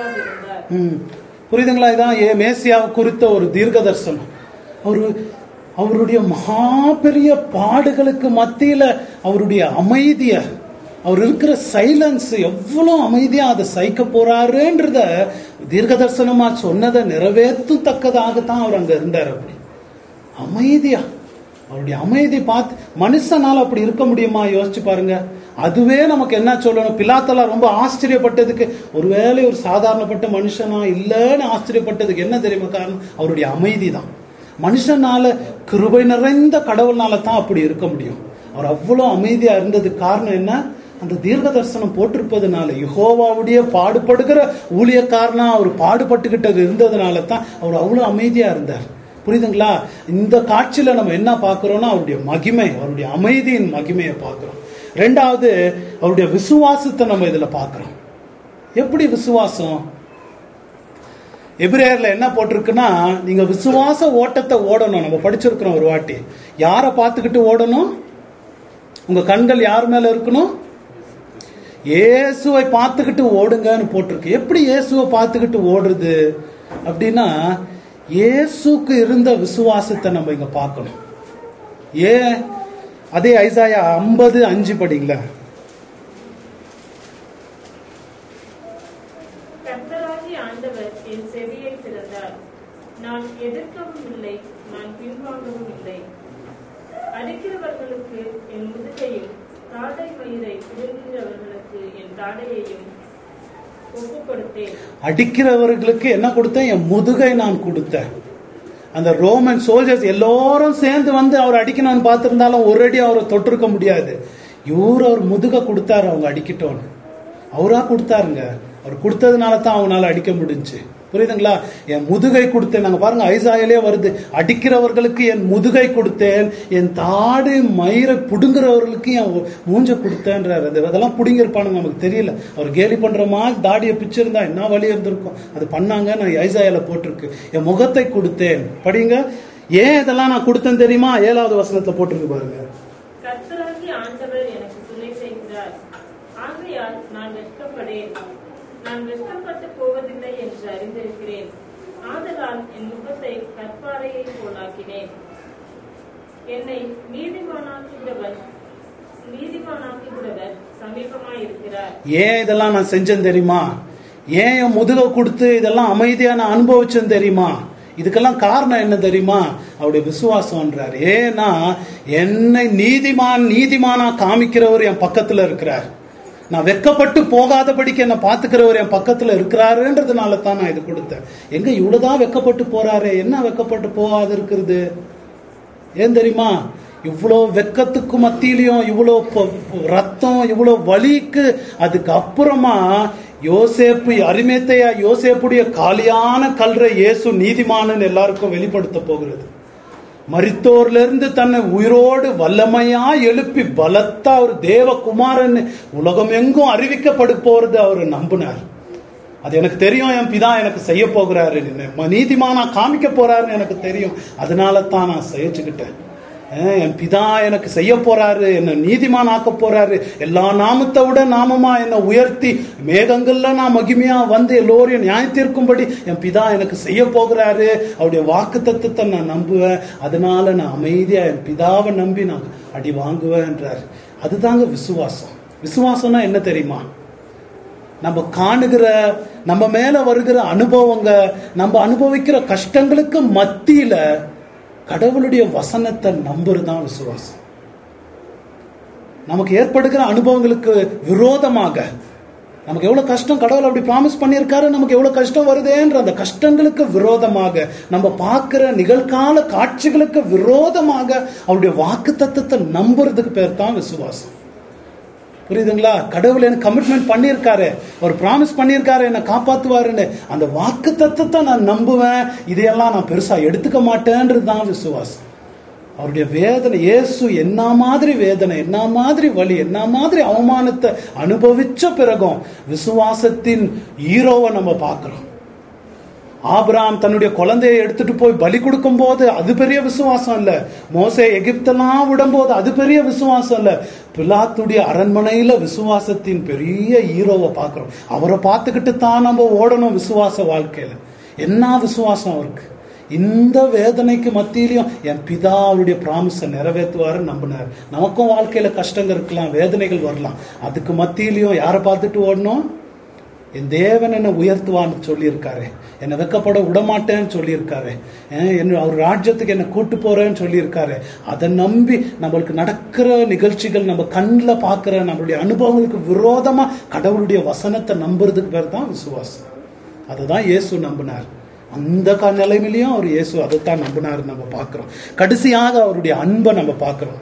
[SPEAKER 3] திறவாதிருந்தார்
[SPEAKER 1] ம். புரியுதுங்களா இதான் ஏ மேசியாவை குறித்த ஒரு தீர்க்க தரிசனம் அவரு அவருடைய மகா பெரிய பாடுகளுக்கு மத்தியில அவருடைய அமைதிய அவர் இருக்கிற சைலன்ஸ் எவ்வளவு அமைதியா அதை சகிக்க போறாருன்றத தீர்க்க தரிசனமா சொன்னதை நிறைவேற்றத்தக்கதாகத்தான் அவர் அங்க இருந்தார் அப்படி அமைதியா அவருடைய அமைதி பார்த்து மனுஷனால அப்படி இருக்க முடியுமா யோசிச்சு பாருங்க அதுவே நமக்கு என்ன சொல்லணும் பிலாத்தெல்லாம் ரொம்ப ஆச்சரியப்பட்டதுக்கு ஒருவேளை ஒரு சாதாரணப்பட்ட மனுஷனா இல்லைன்னு ஆச்சரியப்பட்டதுக்கு என்ன தெரியுமா காரணம் அவருடைய அமைதி தான் மனுஷனால கிருபை நிறைந்த கடவுள்னால தான் அப்படி இருக்க முடியும் அவர் அவ்வளவு அமைதியா இருந்ததுக்கு காரணம் என்ன அந்த தீர்க்க தரிசனம் போட்டிருப்பதுனால யெகோவாவுடைய பாடுபடுகிற ஊழியக்காரனா அவர் பாடுபட்டுக்கிட்டது இருந்ததுனால தான் அவர் அவ்வளவு அமைதியா இருந்தார் புரியுதுங்களா இந்த காட்சியில நம்ம என்ன பார்க்கிறோம்னா அவருடைய மகிமை அவருடைய அமைதியின் மகிமையை பார்க்கிறோம் ரெண்டாவது அவருடைய விசுவாசத்தை நம்ம இதுல பார்க்கிறோம் எப்படி விசுவாசம் எபிரேயர்ல என்ன போட்டிருக்குன்னா நீங்க விசுவாச ஓட்டத்தை ஓடணும் நம்ம படிச்சிருக்கிறோம் ஒரு வாட்டி யாரை பார்த்துக்கிட்டு ஓடணும் உங்க கண்கள் யார் மேல இருக்கணும் இயேசுவை பார்த்துக்கிட்டு ஓடுங்கன்னு போட்டிருக்கு எப்படி இயேசுவை பார்த்துக்கிட்டு ஓடுறது அப்படின்னா இயேசுக்கு இருந்த விசுவாசத்தை நம்ம இங்க பார்க்கணும் ஏன் அதே ஐசாயா ஐம்பது அஞ்சு படிங்களா
[SPEAKER 3] கர்த்தராகி ஆண்டவர் என் செவியை திறந்தார் நான் எதிர்க்கவும் இல்லை நான் பின்வாங்கவும் இல்லை அடிக்கிறவர்களுக்கு என் முதுகையும் தாடை மயிரை விழுங்குகிறவர்களுக்கு என் தாடையையும் ஒப்புக் கொடுத்தேன்
[SPEAKER 1] அடிக்கிறவர்களுக்கு என்ன கொடுத்தேன் என் முதுகை நான் கொடுத்தேன் அந்த ரோமன் சோல்ஜர்ஸ் எல்லாரும் சேர்ந்து வந்து அவர் அடிக்கணும்னு பார்த்திருந்தாலும் ஒரு அடி அவரை தொட்டிருக்க முடியாது இவர் அவர் முதுக கொடுத்தாரு அவங்க அடிக்கட்டோன்னு அவரா கொடுத்தாருங்க அவர் கொடுத்ததுனால தான் அவங்களால அடிக்க முடிஞ்சுச்சு புரியுதுங்களா என் முதுகை கொடுத்தேன் நாங்க பாருங்க ஐசாயிலே வருது அடிக்கிறவர்களுக்கு என் முதுகை கொடுத்தேன் என் தாடு மயிரை புடுங்குறவர்களுக்கு என் மூஞ்ச கொடுத்தேன்றாரு அது அதெல்லாம் புடுங்கிருப்பானுங்க நமக்கு தெரியல அவர் கேலி பண்ற மாதிரி தாடியை பிச்சிருந்தா என்ன வழி இருந்திருக்கும் அது பண்ணாங்க நான் ஐசாயில போட்டிருக்கு என் முகத்தை கொடுத்தேன் படிங்க ஏன் இதெல்லாம் நான் கொடுத்தேன் தெரியுமா ஏழாவது வசனத்துல போட்டிருக்கு பாருங்க
[SPEAKER 3] கர்த்தராகி ஆண்டவர் எனக்கு துணை செய்கிறார் ஆகையால் நான் வெட்கப்படேன் நான் வெட்கப்பட்டு போவதில்லை என்று அறிந்திருக்கிறேன் ஆதலால் என் முகத்தை கற்பாறையை போலாக்கினேன் என்னை நீதிமானாக்குகிறவர் நீதிமானாக்குகிறவர் சமீபமாயிருக்கிறார்
[SPEAKER 1] ஏன் இதெல்லாம் நான் செஞ்சேன் தெரியுமா ஏன் என் முதுக கொடுத்து இதெல்லாம் அமைதியா நான் அனுபவிச்சேன் தெரியுமா இதுக்கெல்லாம் காரணம் என்ன தெரியுமா அவருடைய விசுவாசம்ன்றார் ஏன்னா என்னை நீதிமான் நீதிமானா காமிக்கிறவர் என் பக்கத்துல இருக்கிறார் நான் வெக்கப்பட்டு போகாதபடிக்கு என்னை பாத்துக்கிறவர் என் பக்கத்துல இருக்கிறாருன்றதுனால தான் நான் இது கொடுத்தேன் எங்க இவ்வளவுதான் வெக்கப்பட்டு போறாரு என்ன வெக்கப்பட்டு போகாது இருக்கிறது ஏன் தெரியுமா இவ்வளோ வெக்கத்துக்கு மத்தியிலையும் இவ்வளோ ப- ரத்தம் இவ்வளோ வலிக்கு அதுக்கு அப்புறமா யோசேப்பு அரிமேத்தையா யோசேப்புடைய காலியான கல்ற இயேசு நீதிமானன் எல்லாருக்கும் வெளிப்படுத்த போகிறது மரித்தோர்ல இருந்து தன்னை உயிரோடு வல்லமையா எழுப்பி பலத்தா ஒரு தேவகுமாரன் உலகம் எங்கும் அறிவிக்கப்படு போறது அவர் நம்பினார் அது எனக்கு தெரியும் என் பிதா எனக்கு செய்ய போகிறாரு நீதிமானா காமிக்க போறாருன்னு எனக்கு தெரியும் அதனால தான் நான் சகிச்சுக்கிட்டேன் அஹ் என் பிதா எனக்கு செய்ய போறாரு என்ன நீதிமான் ஆக்க போறாரு எல்லா நாமத்தை விட நாமமா என்னை உயர்த்தி மேகங்கள்ல நான் மகிமையா வந்து எல்லோரையும் நியாய தீர்க்கும்படி என் பிதா எனக்கு செய்ய போகிறாரு அவருடைய வாக்கு தத்துவத்தை நான் நம்புவேன் அதனால நான் அமைதியா என் பிதாவை நம்பி நான் அடி வாங்குவேன்றார் அதுதாங்க விசுவாசம் விசுவாசம்னா என்ன தெரியுமா நம்ம காணுகிற நம்ம மேல வருகிற அனுபவங்க நம்ம அனுபவிக்கிற கஷ்டங்களுக்கு மத்தியில கடவுளுடைய வசனத்தை நம்புறதுதான் விசுவாசம் நமக்கு ஏற்படுகிற அனுபவங்களுக்கு விரோதமாக நமக்கு எவ்வளவு கஷ்டம் கடவுள் அப்படி ப்ராமிஸ் பண்ணியிருக்காரு நமக்கு எவ்வளவு கஷ்டம் வருதேன்ற அந்த கஷ்டங்களுக்கு விரோதமாக நம்ம பார்க்கிற நிகழ்கால காட்சிகளுக்கு விரோதமாக அவருடைய வாக்கு தத்துவத்தை நம்புறதுக்கு பேர் தான் விசுவாசம் புரியுதுங்களா கடவுள் எனக்கு கமிட்மெண்ட் பண்ணியிருக்காரு அவர் ப்ராமிஸ் பண்ணியிருக்காரு என்னை காப்பாத்துவாருன்னு அந்த வாக்கு தத்துவத்தை நான் நம்புவேன் இதையெல்லாம் நான் பெருசா எடுத்துக்க மாட்டேன்றது தான் விசுவாசம் அவருடைய வேதனை இயேசு என்ன மாதிரி வேதனை என்ன மாதிரி வலி என்ன மாதிரி அவமானத்தை அனுபவிச்ச பிறகும் விசுவாசத்தின் ஹீரோவை நம்ம பார்க்கிறோம் ஆபிராம் தன்னுடைய குழந்தையை எடுத்துட்டு போய் பலி கொடுக்கும் போது அது பெரிய விசுவாசம் இல்ல மோசே எகிப்தெல்லாம் விடும்போது அது பெரிய விசுவாசம் இல்ல பிலாத்துடைய அரண்மனையில விசுவாசத்தின் பெரிய ஹீரோவை பார்க்கிறோம் அவரை பார்த்துக்கிட்டு தான் நம்ம ஓடணும் விசுவாச வாழ்க்கையில என்ன விசுவாசம் அவருக்கு இந்த வேதனைக்கு மத்தியிலையும் என் பிதா அவருடைய ப்ராமிஸை நிறைவேற்றுவாரு நம்பினார் நமக்கும் வாழ்க்கையில கஷ்டங்கள் இருக்கலாம் வேதனைகள் வரலாம் அதுக்கு மத்தியிலையும் யாரை பார்த்துட்டு ஓடணும் என் தேவன் என்னை உயர்த்துவான்னு சொல்லியிருக்காரு என்னை வெக்கப்பட விடமாட்டேன்னு சொல்லியிருக்காரு ஏன் என்ன அவர் ராஜ்யத்துக்கு என்னை கூட்டு போறேன்னு சொல்லியிருக்காரு அதை நம்பி நம்மளுக்கு நடக்கிற நிகழ்ச்சிகள் நம்ம கண்ணில் பார்க்குற நம்மளுடைய அனுபவங்களுக்கு விரோதமா கடவுளுடைய வசனத்தை நம்புறதுக்கு பேர் தான் விசுவாசம் அதை தான் இயேசு நம்பினார் அந்த க நிலைமையிலையும் அவர் இயேசு அதைத்தான் நம்பினார் நம்ம பார்க்கிறோம் கடைசியாக அவருடைய அன்பை நம்ம பார்க்கிறோம்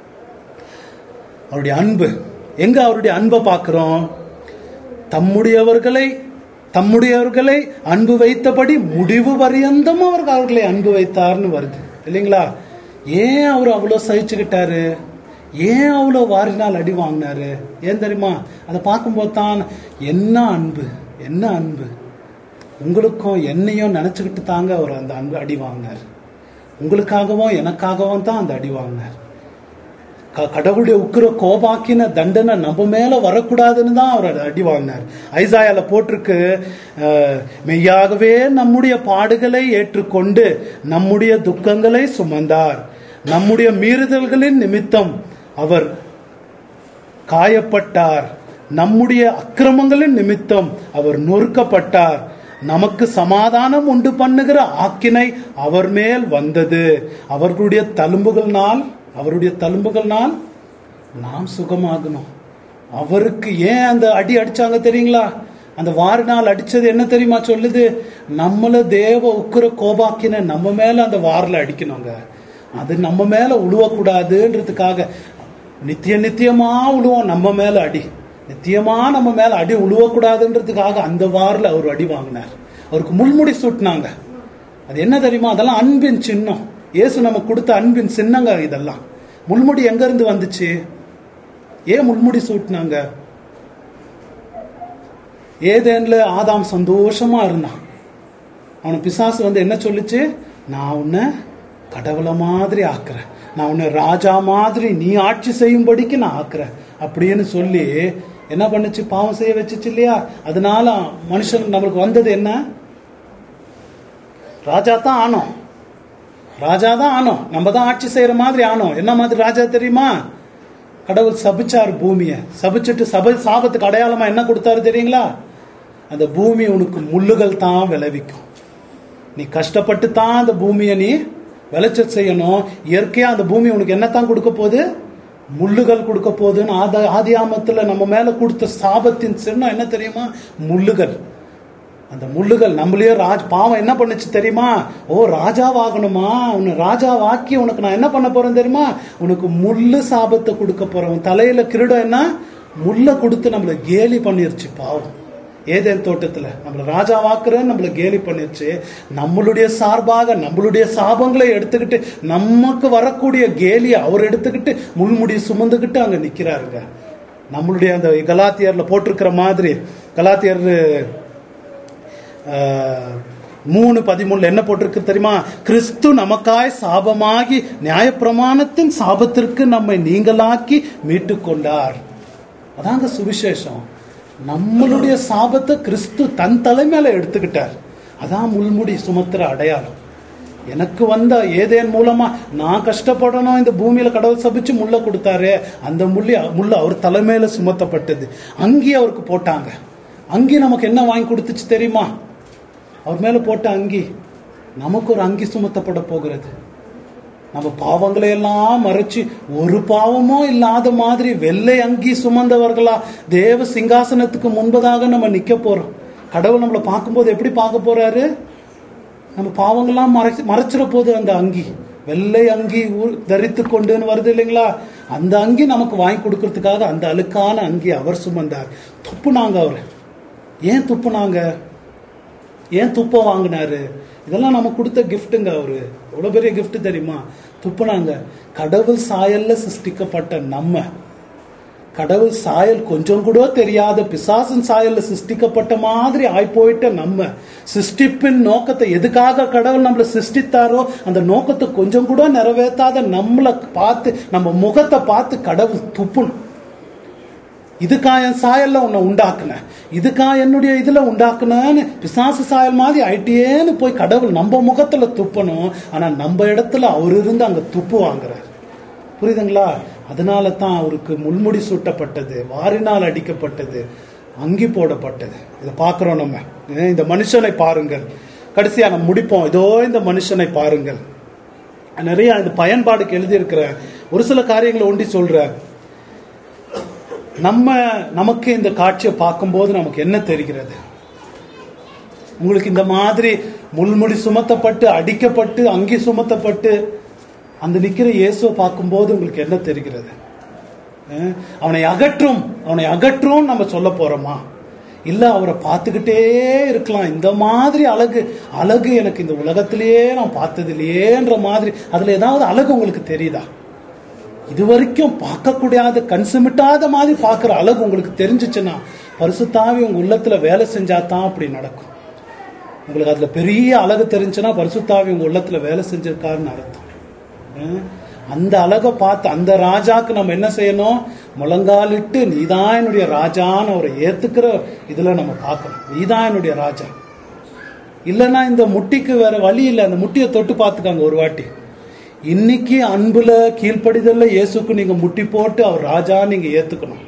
[SPEAKER 1] அவருடைய அன்பு எங்க அவருடைய அன்பை பார்க்கிறோம் தம்முடையவர்களை தம்முடையவர்களை அன்பு வைத்தபடி முடிவு பரியந்தம் அவர்கள் அவர்களை அன்பு வைத்தார்னு வருது இல்லைங்களா ஏன் அவர் அவ்வளோ சகிச்சுக்கிட்டாரு ஏன் அவ்வளோ வாரினால் அடி வாங்கினாரு ஏன் தெரியுமா அதை பார்க்கும்போது தான் என்ன அன்பு என்ன அன்பு உங்களுக்கும் என்னையும் நினச்சிக்கிட்டு தாங்க அவர் அந்த அன்பு அடி வாங்கினார் உங்களுக்காகவும் எனக்காகவும் தான் அந்த அடி வாங்கினார் க- கடவுளுடைய உக்கிர கோபாக்கின தண்டனை நம்ம மேல வரக்கூடாதுன்னு தான் அவர் அதை அடி வாங்கினார் ஐசாயால போட்டிருக்கு அஹ், மெய்யாகவே நம்முடைய பாடுகளை ஏற்றுக்கொண்டு நம்முடைய துக்கங்களை சுமந்தார் நம்முடைய மீறுதல்களின் நிமித்தம் அவர் காயப்பட்டார் நம்முடைய அக்கிரமங்களின் நிமித்தம் அவர் நொறுக்கப்பட்டார் நமக்கு சமாதானம் உண்டு பண்ணுகிற ஆக்கினை அவர் மேல் வந்தது அவர்களுடைய தழும்புகள்னால் அவருடைய தழும்புகள்னால் நாம் சுகமாகணும் அவருக்கு ஏன் அந்த அடி அடிச்சாங்க தெரியுங்களா அந்த வார நாள் அடிச்சது என்ன தெரியுமா சொல்லுது நம்மள தேவ உக்கிர கோபாக்கின நம்ம மேல அந்த வாரில் அடிக்கணுங்க அது நம்ம மேல உழுவக்கூடாதுன்றதுக்காக நித்திய நித்தியமா உழுவோம் நம்ம மேல அடி நித்தியமா நம்ம மேல அடி உழுவக்கூடாதுன்றதுக்காக அந்த வாரில் அவர் அடி வாங்கினார் அவருக்கு முள்முடி சூட்டினாங்க அது என்ன தெரியுமா அதெல்லாம் அன்பின் சின்னம் இயேசு நமக்கு கொடுத்த அன்பின் சின்னங்க இதெல்லாம் முள்முடி எங்க இருந்து வந்துச்சு ஏன் முள்முடி சூட்டினாங்க ஏதேன்ல ஆதாம் சந்தோஷமா இருந்தான் அவனை பிசாசு வந்து என்ன சொல்லுச்சு நான் உன்னை கடவுளை மாதிரி ஆக்குறேன் நான் உன்னை ராஜா மாதிரி நீ ஆட்சி செய்யும்படிக்கு நான் ஆக்குறேன் அப்படின்னு சொல்லி என்ன பண்ணுச்சு பாவம் செய்ய வச்சுச்சு இல்லையா அதனால மனுஷன் நம்மளுக்கு வந்தது என்ன ராஜா தான் ஆனோம் ராஜா தான் ஆனோம் நம்ம தான் ஆட்சி செய்யற மாதிரி ஆனோம் என்ன மாதிரி ராஜா தெரியுமா கடவுள் சபிச்சார் பூமியை சபிச்சுட்டு சபை சாபத்துக்கு அடையாளமா என்ன கொடுத்தாரு தெரியுங்களா அந்த பூமி உனக்கு முள்ளுகள் தான் விளைவிக்கும் நீ கஷ்டப்பட்டு தான் அந்த பூமியை நீ விளைச்சல் செய்யணும் இயற்கையா அந்த பூமி உனக்கு என்னத்தான் கொடுக்க போகுது முள்ளுகள் கொடுக்க போகுதுன்னு ஆத ஆதியாமத்துல நம்ம மேல கொடுத்த சாபத்தின் சின்னம் என்ன தெரியுமா முள்ளுகள் அந்த முள்ளுகள் நம்மளையே ராஜ் பாவம் என்ன பண்ணுச்சு தெரியுமா ஓ ராஜாவாகணுமா உன்னை ராஜாவாக்கி உனக்கு நான் என்ன பண்ண போறேன் தெரியுமா உனக்கு முள்ளு சாபத்தை கொடுக்க போறேன் உன் தலையில கிரீடம் என்ன முள்ள கொடுத்து நம்மள கேலி பண்ணிருச்சு பாவம் ஏதேன் தோட்டத்துல நம்மள ராஜாவாக்குறேன்னு நம்மள கேலி பண்ணிருச்சு நம்மளுடைய சார்பாக நம்மளுடைய சாபங்களை எடுத்துக்கிட்டு நமக்கு வரக்கூடிய கேலியை அவர் எடுத்துக்கிட்டு முள்முடி சுமந்துக்கிட்டு அங்க நிக்கிறாருங்க நம்மளுடைய அந்த கலாத்தியர்ல போட்டிருக்கிற மாதிரி கலாத்தியர் ஆஹ், மூணு பதிமூணுல என்ன போட்டிருக்கு தெரியுமா கிறிஸ்து நமக்காய் சாபமாகி நியாயப்பிரமாணத்தின் சாபத்திற்கு நம்மை நீங்களாக்கி மீட்டு கொண்டார் அதாங்க சுவிசேஷம் நம்மளுடைய சாபத்தை கிறிஸ்து தன் தலைமையில எடுத்துக்கிட்டார் அதான் முள்முடி சுமத்துற அடையாளம் எனக்கு வந்த ஏதேன் மூலமா நான் கஷ்டப்படணும் இந்த பூமியில கடவுள் சபிச்சு முள்ள கொடுத்தாரு அந்த முள்ளி முள்ள அவர் தலைமையில சுமத்தப்பட்டது அங்கேயே அவருக்கு போட்டாங்க அங்கி நமக்கு என்ன வாங்கி கொடுத்துச்சு தெரியுமா அவர் மேல போட்ட அங்கி நமக்கு ஒரு அங்கி சுமத்தப்பட போகிறது நம்ம பாவங்களை எல்லாம் மறைச்சு ஒரு பாவமும் இல்லாத மாதிரி வெள்ளை அங்கி சுமந்தவர்களா தேவ சிங்காசனத்துக்கு முன்பதாக நம்ம நிக்க போறோம் கடவுள் நம்மளை பார்க்கும்போது எப்படி பார்க்க போறாரு நம்ம பாவங்கள்லாம் மறைச்சு மறைச்சிட போகுது அந்த அங்கி வெள்ளை அங்கி ஊ- தரித்து கொண்டுன்னு வருது இல்லைங்களா அந்த அங்கி நமக்கு வாங்கி கொடுக்கறதுக்காக அந்த அழுக்கான அங்கி அவர் சுமந்தார் துப்புனாங்க அவர் ஏன் துப்புனாங்க ஏன் துப்ப வாங்கினாரு இதெல்லாம் நமக்கு கொடுத்த கிஃப்ட்டுங்க அவரு எவ்வளவு பெரிய gift தெரியுமா துப்புனாங்க கடவுள் சாயல்ல சிருஷ்டிக்கப்பட்ட நம்ம கடவுள் சாயல் கொஞ்சம் கூட தெரியாத பிசாசன் சாயல்ல சிருஷ்டிக்கப்பட்ட மாதிரி ஆய் போயிட்ட நம்ம சிருஷ்டிப்பின் நோக்கத்தை எதுக்காக கடவுள் நம்மளை சிருஷ்டித்தாரோ அந்த நோக்கத்தை கொஞ்சம் கூட நிறைவேற்றாத நம்மளை பார்த்து நம்ம முகத்தை பார்த்து கடவுள் துப்புணும் இதுக்கா என் சாயல்ல உன்னை உண்டாக்குனேன் இதுக்கா என்னுடைய இதுல உண்டாக்குனேன்னு பிசாசு சாயல் மாதிரி ஆயிட்டேன்னு போய் கடவுள் நம்ம முகத்துல துப்பணும் ஆனா நம்ம இடத்துல அவர் இருந்து அங்க துப்பு வாங்குறார் புரியுதுங்களா அதனால தான் அவருக்கு முள்முடி சூட்டப்பட்டது வாரினால் அடிக்கப்பட்டது அங்கி போடப்பட்டது இதை பார்க்கிறோம் நம்ம ஏன் இந்த மனுஷனை பாருங்கள் கடைசியா நம்ம முடிப்போம் இதோ இந்த மனுஷனை பாருங்கள் நிறைய இந்த பயன்பாடுக்கு எழுதியிருக்கிற ஒரு சில காரியங்களை ஒண்டி சொல்ற நம்ம நமக்கு இந்த காட்சியை பார்க்கும்போது நமக்கு என்ன தெரிகிறது உங்களுக்கு இந்த மாதிரி முள்முடி சுமத்தப்பட்டு அடிக்கப்பட்டு அங்கி சுமத்தப்பட்டு அந்த நிக்கிற இயேசுவை பார்க்கும்போது உங்களுக்கு என்ன தெரிகிறது அஹ் அவனை அகற்றும் அவனை அகற்றும் நம்ம சொல்ல போறோமா இல்ல அவரை பார்த்துக்கிட்டே இருக்கலாம் இந்த மாதிரி அழகு அழகு எனக்கு இந்த உலகத்திலேயே நான் பார்த்தது இல்லையேன்ற மாதிரி அதுல ஏதாவது அழகு உங்களுக்கு தெரியுதா இது வரைக்கும் பார்க்கக்கூடாத கன்சுமிட்டாத மாதிரி பார்க்குற அழகு உங்களுக்கு தெரிஞ்சிச்சுன்னா பரிசுத்தாவி உங்க உள்ளத்துல வேலை செஞ்சா தான் அப்படி நடக்கும் உங்களுக்கு அதுல பெரிய அழகு தெரிஞ்சுன்னா பரிசுத்தாவி உங்க உள்ளத்துல வேலை செஞ்சிருக்காருன்னு அர்த்தம் அஹ் அந்த அழகை பார்த்து அந்த ராஜாக்கு நம்ம என்ன செய்யணும் முழங்காலிட்டு நீதான் என்னுடைய ராஜான்னு அவரை ஏத்துக்கிற இதுல நம்ம பார்க்கணும் நீதான் என்னுடைய ராஜா இல்லைன்னா இந்த முட்டிக்கு வேற வழி இல்லை அந்த முட்டியை தொட்டு பார்த்துக்காங்க ஒரு வாட்டி இன்னைக்கு அன்புல கீழ்ப்படிதல்ல இயேசுக்கு நீங்க முட்டி போட்டு அவர் ராஜா நீங்க ஏத்துக்கணும்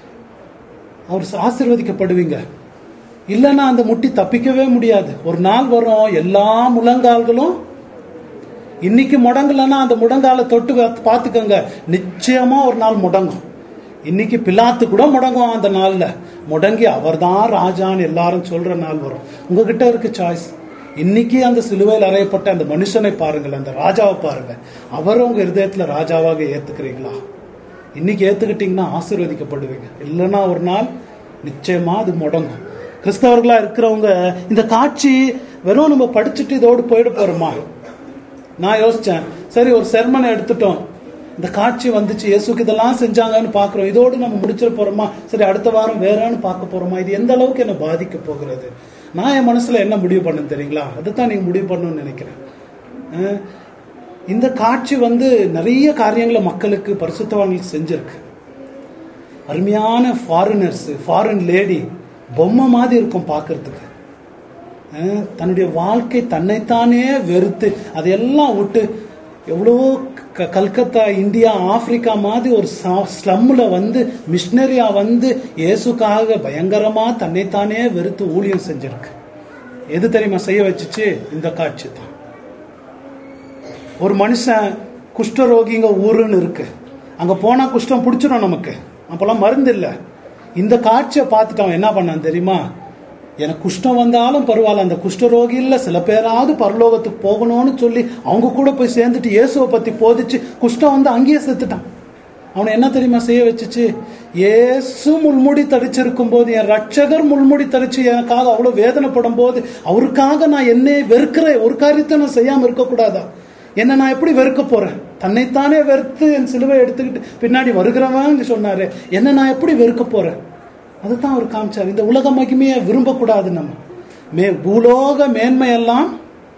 [SPEAKER 1] அவர் ஆசீர்வதிக்கப்படுவீங்க இல்லைன்னா அந்த முட்டி தப்பிக்கவே முடியாது ஒரு நாள் வரும் எல்லா முழங்கால்களும் இன்னைக்கு முடங்கலன்னா அந்த முடங்கால தொட்டு பார்த்து- பார்த்துக்கோங்க நிச்சயமா ஒரு நாள் முடங்கும் இன்னைக்கு பிலாத்து கூட முடங்கும் அந்த நாள்ல முடங்கி அவர்தான் ராஜான்னு எல்லாரும் சொல்ற நாள் வரும் உங்ககிட்ட இருக்கு சாய்ஸ் இன்னைக்கு அந்த சிலுவையில் அறையப்பட்ட அந்த மனுஷனை பாருங்கள் அந்த ராஜாவை பாருங்க அவர் உங்க இருதயத்துல ராஜாவாக ஏத்துக்கிறீங்களா இன்னைக்கு ஏத்துக்கிட்டீங்கன்னா ஆசீர்வதிக்கப்படுவீங்க இல்லைன்னா ஒரு நாள் நிச்சயமா அது முடங்கும் கிறிஸ்தவர்களா இருக்கிறவங்க இந்த காட்சி வெறும் நம்ம படிச்சுட்டு இதோடு போயிட போறோமா நான் யோசிச்சேன் சரி ஒரு செர்மனை எடுத்துட்டோம் இந்த காட்சி வந்துச்சு இயேசுக்கு இதெல்லாம் செஞ்சாங்கன்னு பார்க்குறோம் இதோடு நம்ம முடிச்சிட போறோமா சரி அடுத்த வாரம் வேறன்னு பார்க்க போறோமா இது எந்த அளவுக்கு என்ன பாதிக்க போகிறது நான் என் மனசுல என்ன முடிவு பண்ணேன் தெரியுங்களா அதுதான் நீங்க முடிவு பண்ணணும்னு நினைக்கிறேன் அஹ் இந்த காட்சி வந்து நிறைய காரியங்களை மக்களுக்கு பரிசுத்தவான்களுக்கு செஞ்சிருக்கு அருமையான ஃபாரினர்ஸ் ஃபாரின் லேடி பொம்மை மாதிரி இருக்கும் பார்க்கறதுக்கு அஹ் தன்னுடைய வாழ்க்கை தன்னைத்தானே வெறுத்து அதையெல்லாம் விட்டு எவ்வளோ க- கல்கத்தா இந்தியா ஆப்பிரிக்கா மாதிரி ஒரு ஸ்லம்ல வந்து மிஷினரியா வந்து இயேசுக்காக பயங்கரமா தன்னைத்தானே வெறுத்து ஊழியம் செஞ்சிருக்கு எது தெரியுமா செய்ய வச்சுச்சு இந்த காட்சி தான் ஒரு மனுஷன் குஷ்டரோகிங்க ஊருன்னு இருக்கு அங்க போனா குஷ்டம் பிடிச்சிடும் நமக்கு அப்பெல்லாம் மருந்து இல்ல இந்த காட்சியை பார்த்துட்டு அவன் என்ன பண்ணான் தெரியுமா எனக்கு குஷ்டம் வந்தாலும் பரவாயில்ல அந்த குஷ்டரோகி இல்ல சில பேராவது பரலோகத்துக்கு போகணும்னு சொல்லி அவங்க கூட போய் சேர்ந்துட்டு இயேசுவை பத்தி போதிச்சு குஷ்டம் வந்து அங்கேயே செத்துட்டான் அவனை என்ன தெரியுமா செய்ய வச்சுச்சு இயேசு முள்முடி தரிச்சிருக்கும் போது என் ரட்சகர் முள்முடி தரிச்சு எனக்காக அவ்வளவு வேதனைப்படும் போது அவருக்காக நான் என்னை வெறுக்கிற ஒரு காரியத்தை நான் செய்யாம இருக்கக்கூடாதா என்ன நான் எப்படி வெறுக்க போறேன் தன்னைத்தானே வெறுத்து என் சிலுவை எடுத்துக்கிட்டு பின்னாடி வருகிறவன் சொன்னாரு என்ன நான் எப்படி வெறுக்க போறேன் அதுதான் அவர் காமிச்சார் இந்த உலக மகிமையை விரும்பக்கூடாது நம்ம மே பூலோக மேன்மையெல்லாம்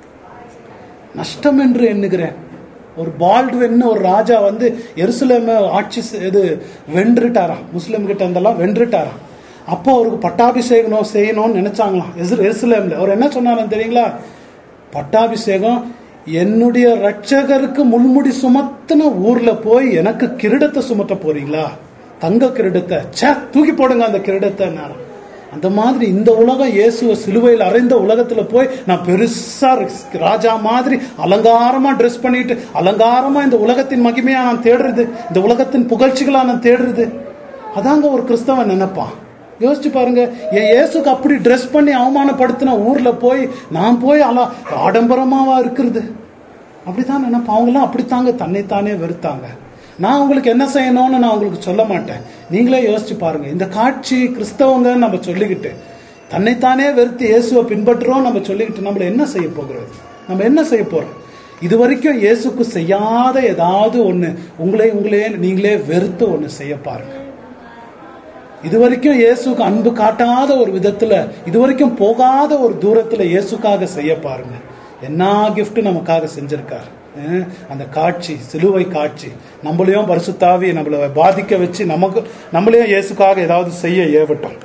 [SPEAKER 1] நஷ்டம் என்று எண்ணுகிறேன் ஒரு பால்ட்வின் ஒரு ராஜா வந்து எருசலேம ஆட்சி செ- இது வென்றுட்டாராம் முஸ்லிம் கிட்ட இருந்தெல்லாம் வென்றுட்டாராம் அப்போ அவருக்கு பட்டாபிஷேகம் செய்யணும்னு நினைச்சாங்களாம் எஸ்- எருசலேம்ல அவர் என்ன சொன்னாராம் தெரியுங்களா பட்டாபிஷேகம் என்னுடைய ரட்சகருக்கு முள்முடி சுமத்தின ஊர்ல போய் எனக்கு கிரீடத்தை சுமத்த போறீங்களா தங்க கிரீடத்தை ச்சே தூக்கி போடுங்க அந்த கிரீடத்தை அந்த மாதிரி இந்த உலகம் இயேசுவ சிலுவையில் அறைந்த உலகத்துல போய் நான் பெருசா ராஜா மாதிரி அலங்காரமா ட்ரெஸ் பண்ணிட்டு அலங்காரமா இந்த உலகத்தின் மகிமையா நான் தேடுறது இந்த உலகத்தின் புகழ்ச்சிகளா நான் தேடுறது அதாங்க ஒரு கிறிஸ்தவன் நினைப்பான் யோசிச்சு பாருங்க என் இயேசுக்கு அப்படி ட்ரெஸ் பண்ணி அவமானப்படுத்தின ஊர்ல போய் நான் போய் அல ஆடம்பரமாவா இருக்கிறது அப்படித்தான் நினைப்பேன் அவங்களாம் அப்படித்தாங்க தன்னைத்தானே வெறுத்தாங்க நான் உங்களுக்கு என்ன செய்யணும்னு நான் உங்களுக்கு சொல்ல மாட்டேன் நீங்களே யோசிச்சு பாருங்க இந்த காட்சி கிறிஸ்தவங்க நம்ம சொல்லிக்கிட்டு தன்னைத்தானே வெறுத்து இயேசுவை பின்பற்றுறோம் நம்ம சொல்லிக்கிட்டு நம்மள என்ன செய்ய போகிறது நம்ம என்ன செய்ய போறோம் இது வரைக்கும் இயேசுக்கு செய்யாத ஏதாவது ஒண்ணு உங்களே உங்களே நீங்களே வெறுத்து ஒண்ணு செய்ய பாருங்க இது வரைக்கும் இயேசுக்கு அன்பு காட்டாத ஒரு விதத்துல இது வரைக்கும் போகாத ஒரு தூரத்துல இயேசுக்காக செய்ய பாருங்க என்ன gift நமக்காக செஞ்சிருக்காரு அஹ், அந்த காட்சி சிலுவை காட்சி நம்மளையும் பரிசுத்தாவி நம்மளை பாதிக்க வச்சு நமக்கு நம்மளையும் இயேசுக்காக ஏதாவது செய்ய ஏவட்டும்